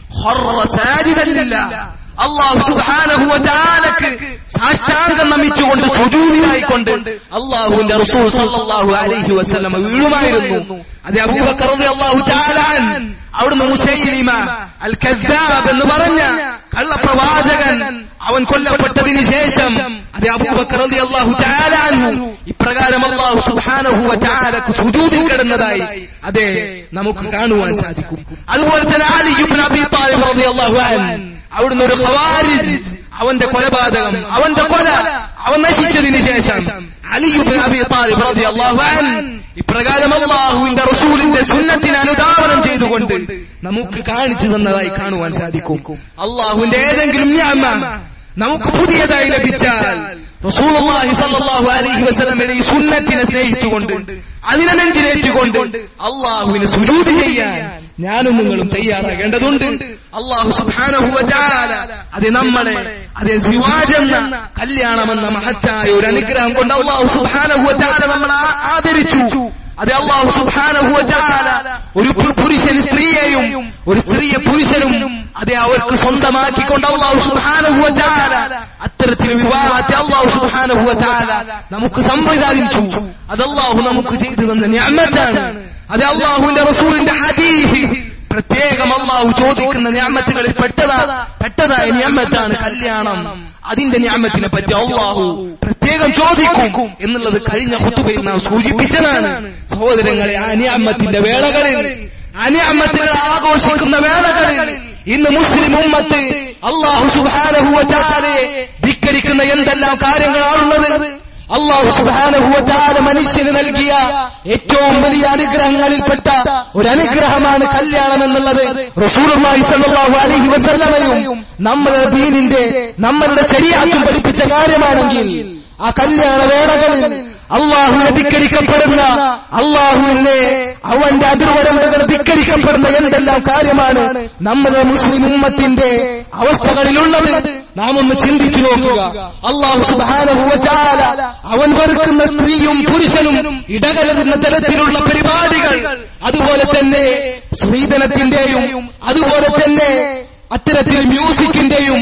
അള്ളാഹു സുബ്ഹാനഹു വ തആലക്ക് സാഷ്ടാംഗം നമിച്ചുകൊണ്ട് സുജൂദിലായിക്കൊണ്ട് അള്ളാഹുവിന്റെ റസൂൽ സല്ലല്ലാഹു അലൈഹി വസല്ലം വീഴുമായിരുന്നു അത് അബൂബക്കർ റളിയല്ലാഹു തആല അൻ അവിടുന്ന് മുസൈലിമ അൽ കസ്സാബ് എന്ന് പറഞ്ഞ കള്ളപ്രവാചകൻ അവൻ കൊല്ലപ്പെട്ടതിന് ശേഷം അത് അബൂബക്കർ റളിയല്ലാഹു തആല അൻഹു ഇപ്രകാരം അല്ലാഹു സുബ്ഹാനഹു വ തആലക്ക് സുജൂദിൽ കിടന്നതായി അതെ നമുക്ക് കാണുവാൻ സാധിക്കും അതുപോലെ തന്നെ അലി ഇബ്നു അബീ താലിബ് റളിയല്ലാഹു അൻഹു അവിടുന്ന് ഒരു ഖവാരിജ് അവന്റെ കൊലപാതകം അവന്റെ കൊല അവൻ നശിച്ചതിന് ശേഷം അലിയുബ് അബി താലിബ് റളിയല്ലാഹു അൻഹു ഇപ്രകാരം അള്ളാഹുവിന്റെ റസൂലിന്റെ സുന്നത്തിന് അനുധാവനം ചെയ്തുകൊണ്ട് നമുക്ക് കാണിച്ചു തന്നതായി കാണുവാൻ സാധിക്കും അള്ളാഹുവിന്റെ ഏതെങ്കിലും ഞാമ നമുക്ക് പുതിയതായി ലഭിച്ചാൽ റസൂലുള്ളാഹി സ്വല്ലല്ലാഹു അലൈഹി വസല്ലമയുടെ ഈ സുന്നത്തിനെ സ്നേഹിച്ചുകൊണ്ട് അതിനെ നെഞ്ചിലേറ്റുകൊണ്ട് അള്ളാഹുവിന് സുജൂദ് ചെയ്യാൻ ഞാനും നിങ്ങളും തയ്യാറാകേണ്ടതുണ്ട് അള്ളാഹു സുബ്ഹാനഹു വ തആല അത് നമ്മളെ അത് സിവാജെന്ന കല്യാണമെന്ന മഹത്തായ ഒരു അനുഗ്രഹം കൊണ്ട് അള്ളാഹു സുബ്ഹാനഹു വ തആല നമ്മളെ ആദരിച്ചു അത് അള്ളാഹു സുബ്ഹാനഹു വ തആല ഒരു പുരുഷൻ സ്ത്രീയെയും ഒരു സ്ത്രീയെ പുരുഷനും അതെ അവർക്ക് സ്വന്തമാക്കിക്കൊണ്ട് അള്ളാഹു സുബ്ഹാനഹു വ തആല അത്തരത്തിൽ വിവാഹത്തെ അള്ളാഹു സുബ്ഹാനഹു വ തആല നമുക്ക് സംവിധാനിച്ചു അത് അള്ളാഹു നമുക്ക് ചെയ്തു തന്ന നിഅമത്താണ് അത് അള്ളാഹുവിന്റെ റസൂലിന്റെ ഹദീസ് പ്രത്യേകം അള്ളാഹു ചോദിക്കുന്ന ഞാമത്തുകളിൽ പെട്ടതാ പെട്ടതായ ഞാമത്താണ് കല്യാണം അതിന്റെ ഞാമത്തിനെ പറ്റി അള്ളാഹു പ്രത്യേകം ചോദിക്കും എന്നുള്ളത് കഴിഞ്ഞ ഹുത്തുബയിൽ നാം സൂചിപ്പിച്ചതാണ് സഹോദരങ്ങളെ ആ ഞാമത്തിന്റെ വേളകളിൽ അന്യാമത്തുകൾ ആഘോഷിക്കുന്ന വേളകളിൽ ഇന്ന് മുസ്ലിം ഉമ്മത്ത് അള്ളാഹു സുബാനഹുവറ്റാലെ ധിക്കരിക്കുന്ന എന്തെല്ലാം കാര്യങ്ങളാണുള്ളത് അള്ളാഹു സുബാനഹുവറ്റാല മനുഷ്യന് നൽകിയ ഏറ്റവും വലിയ അനുഗ്രഹങ്ങളിൽപ്പെട്ട ഒരു അനുഗ്രഹമാണ് കല്യാണം എന്നുള്ളത് റസൂലുള്ളാഹി സ്വല്ലല്ലാഹു അലൈഹി വസല്ലമയും നമ്മുടെ ദീനിന്റെ നമ്മളുടെ ശരീരത്തിൽ പഠിപ്പിച്ച കാര്യമാണെങ്കിൽ ആ കല്യാണ വേളകളിൽ അള്ളാഹുവിനെ ധിക്കരിക്കപ്പെടുന്ന അള്ളാഹുവിനെ അവന്റെ അതിർവരമ്പുകൾ ധിക്കരിക്കപ്പെടുന്ന എന്തെല്ലാം കാര്യമാണ് നമ്മുടെ മുസ്ലിം ഉമ്മത്തിന്റെ അവസ്ഥകളിലുള്ളത് നാം ഒന്ന് ചിന്തിച്ചു നോക്കുക അള്ളാഹു സുബാനുഭവച്ചാല അവൻ വെറുക്കുന്ന സ്ത്രീയും പുരുഷനും ഇടകലരുന്ന തരത്തിലുള്ള പരിപാടികൾ അതുപോലെ തന്നെ സ്ത്രീധനത്തിന്റെയും അതുപോലെ തന്നെ അത്തരത്തിൽ മ്യൂസിക്കിന്റെയും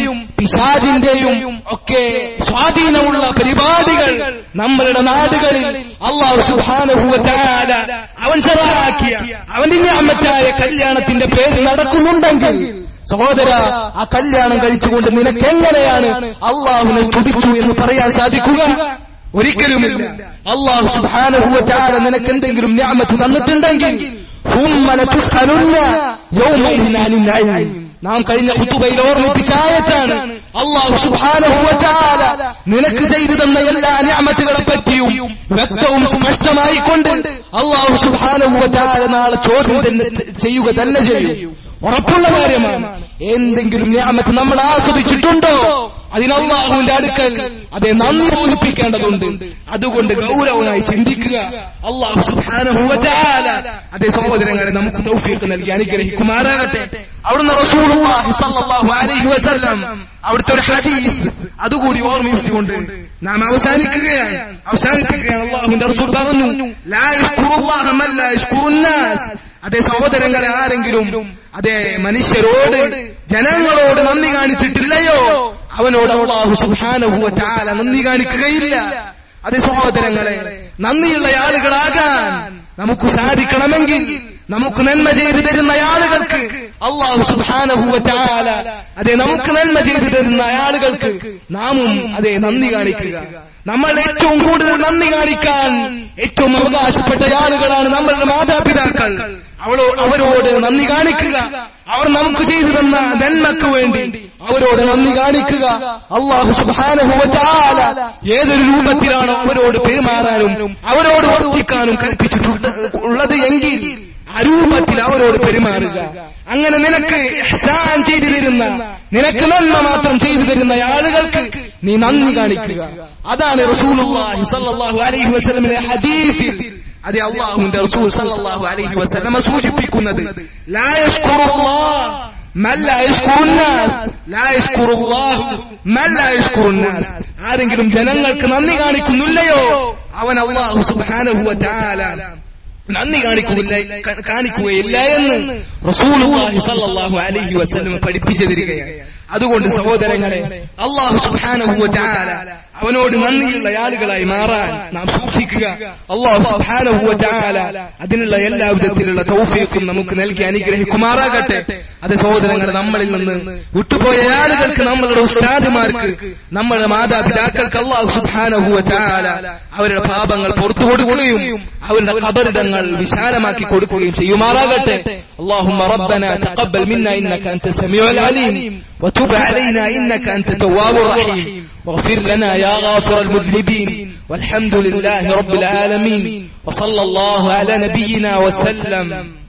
പിശാജിന്റെയും ഒക്കെ സ്വാധീനമുള്ള പരിപാടികൾ നമ്മളുടെ നാടുകളിൽ അള്ളാഹു സുബാനുഭൂവത്താല അവൻ ചെറാക്കിയ അവന്റെ ഞാമറ്റായ കല്യാണത്തിന്റെ പേര് നടക്കുന്നുണ്ടെങ്കിൽ സഹോദര ആ കല്യാണം കഴിച്ചുകൊണ്ട് നിനക്ക് എങ്ങനെയാണ് അള്ളാഹുനെ തുടിച്ചു എന്ന് പറയാൻ സാധിക്കുക ഒരിക്കലുമില്ല അള്ളാഹു സുബാനുഭൂവത്താല നിനക്ക് എന്തെങ്കിലും ഞാമത്ത് തന്നിട്ടുണ്ടെങ്കിൽ ثم لتسألن يومئذ عن النعيم നാം കഴിഞ്ഞ കുത്തുബയിൽ ഓർമ്മിപ്പിച്ച ആയത്താണ് അള്ളാഹു സുബാനുഭവത്താല നിനക്ക് ചെയ്തു തന്ന എല്ലാ ഞാമത്തുകളെ പറ്റിയും വ്യക്തവും സ്പഷ്ടമായിക്കൊണ്ട് അള്ളാഹു സുബാനുഭവത്താല നാളെ ചോദ്യം തന്നെ ചെയ്യുക തന്നെ ചെയ്യും ഉറപ്പുള്ള കാര്യമാണ് എന്തെങ്കിലും ഞാമത്ത് നമ്മൾ ആസ്വദിച്ചിട്ടുണ്ടോ അതിന് അള്ളാഹുവിന്റെ അടുക്കൽ അതെ നന്ദി ബോധിപ്പിക്കേണ്ടതുണ്ട് അതുകൊണ്ട് ഗൗരവമായി ചിന്തിക്കുക അള്ളാഹു സുബാനുഭവത്താല അതേ സഹോദരങ്ങളെ നമുക്ക് തൗഫീഖ് നൽകി അനുഗ്രഹിക്കുമാറാകട്ടെ അവിടുന്ന് റസൂലുള്ളാഹി സ്വല്ലല്ലാഹു അലൈഹി വസല്ലം അവിടുത്തെ ഒരു ഹദീസ് അതുകൂടി ഓർമ്മിപ്പിച്ചുകൊണ്ട് നാം അവസാനിക്കുകയാണ് അവസാനിപ്പിക്കുകയാണ് അള്ളാഹുവിന്റെ റസൂൽ പറഞ്ഞു ലാ യഷ്കുറുല്ലാഹ മൻ ലാ യഷ്കുറുന്നാസ് അതേ സഹോദരങ്ങളെ ആരെങ്കിലും അതേ മനുഷ്യരോട് ജനങ്ങളോട് നന്ദി കാണിച്ചിട്ടില്ലയോ അവനോട് അള്ളാഹു സുബ്ഹാനഹു വ തആല നന്ദി കാണിക്കുകയില്ല അതേ സഹോദരങ്ങളെ നന്ദിയുള്ള ആളുകളാകാൻ നമുക്ക് സാധിക്കണമെങ്കിൽ നമുക്ക് നന്മ ചെയ്തു തരുന്ന ആളുകൾക്ക് അള്ളാഹു സുബാനഹുവ ചാല അതെ നമുക്ക് നന്മ ചെയ്തു തരുന്ന ആളുകൾക്ക് നാമും അതെ നന്ദി കാണിക്കുക നമ്മൾ ഏറ്റവും കൂടുതൽ നന്ദി കാണിക്കാൻ ഏറ്റവും അവകാശപ്പെട്ട ആളുകളാണ് നമ്മളുടെ മാതാപിതാക്കൾ അവളോ അവരോട് നന്ദി കാണിക്കുക അവർ നമുക്ക് ചെയ്തു തന്ന നന്മക്ക് വേണ്ടി അവരോട് നന്ദി കാണിക്കുക അള്ളാഹു സുബാനഹുവ ചാല ഏതൊരു രൂപത്തിലാണോ അവരോട് പെരുമാറാനും അവരോട് വർത്തിക്കാനും കൽപ്പിച്ചിട്ടുണ്ട് ഉള്ളത് എങ്കിൽ ആ രൂപത്തിൽ അവരോട് പെരുമാറുക അങ്ങനെ നിനക്ക് ഇഹ്സാൻ ചെയ്തു തരുന്ന നിനക്ക് നന്മ മാത്രം ചെയ്തു തരുന്ന ആളുകൾക്ക് നീ നന്ദി കാണിക്കുക അതാണ് റസൂലുള്ളാഹി സ്വല്ലല്ലാഹു അലൈഹി വസല്ലമിന്റെ ഹദീസിൽ അതെ അള്ളാഹുവിന്റെ റസൂൽ സല്ലല്ലാഹു അലൈഹി വസല്ലമ സൂചിപ്പിക്കുന്നത് ലാ യഷ്കുറുല്ലാഹ് من لا يشكر الناس لا يشكر الله من لا يشكر الناس ആരെങ്കിലും ജനങ്ങൾക്ക് നന്ദി കാണിക്കുന്നില്ലയോ അവൻ അള്ളാഹു സുബ്ഹാനഹു വ തആല നന്ദി കാണിക്കുകയില്ല കാണിക്കുകയില്ല എന്ന് റസൂലുള്ളാഹി സ്വല്ലല്ലാഹു അലൈഹി വസല്ലം പഠിപ്പിച്ചു തരികയാണ് അതുകൊണ്ട് സഹോദരങ്ങളെ അള്ളാഹു സുബ്ഹാനഹു വ തആല അവനോട് നന്ദിയുള്ള ആളുകളായി മാറാൻ നാം സൂക്ഷിക്കുക അള്ളാഹു സുബ്ഹാനഹു വ തആല അതിനുള്ള എല്ലാ വിധത്തിലുള്ള തൗഫീഖും നമുക്ക് നൽകി അനുഗ്രഹിക്കുമാറാകട്ടെ അത് സഹോദരങ്ങളെ നമ്മളിൽ നിന്ന് വിട്ടുപോയ ആളുകൾക്ക് നമ്മളുടെ ഉസ്താദുമാർക്ക് നമ്മുടെ മാതാപിതാക്കൾക്ക് അള്ളാഹു സുബ്ഹാനഹു വ തആല അവരുടെ പാപങ്ങൾ പുറത്തു കൊടുക്കുകയും അവരുടെ ഖബറിടങ്ങൾ വിശാലമാക്കി കൊടുക്കുകയും ചെയ്യുമാറാകട്ടെ اللهم ربنا تقبل منا إنك أنت السميع العليم وتب علينا إنك أنت التواب الرحيم واغفر لنا يا غافر المذنبين والحمد لله رب العالمين وصلى الله على نبينا وسلم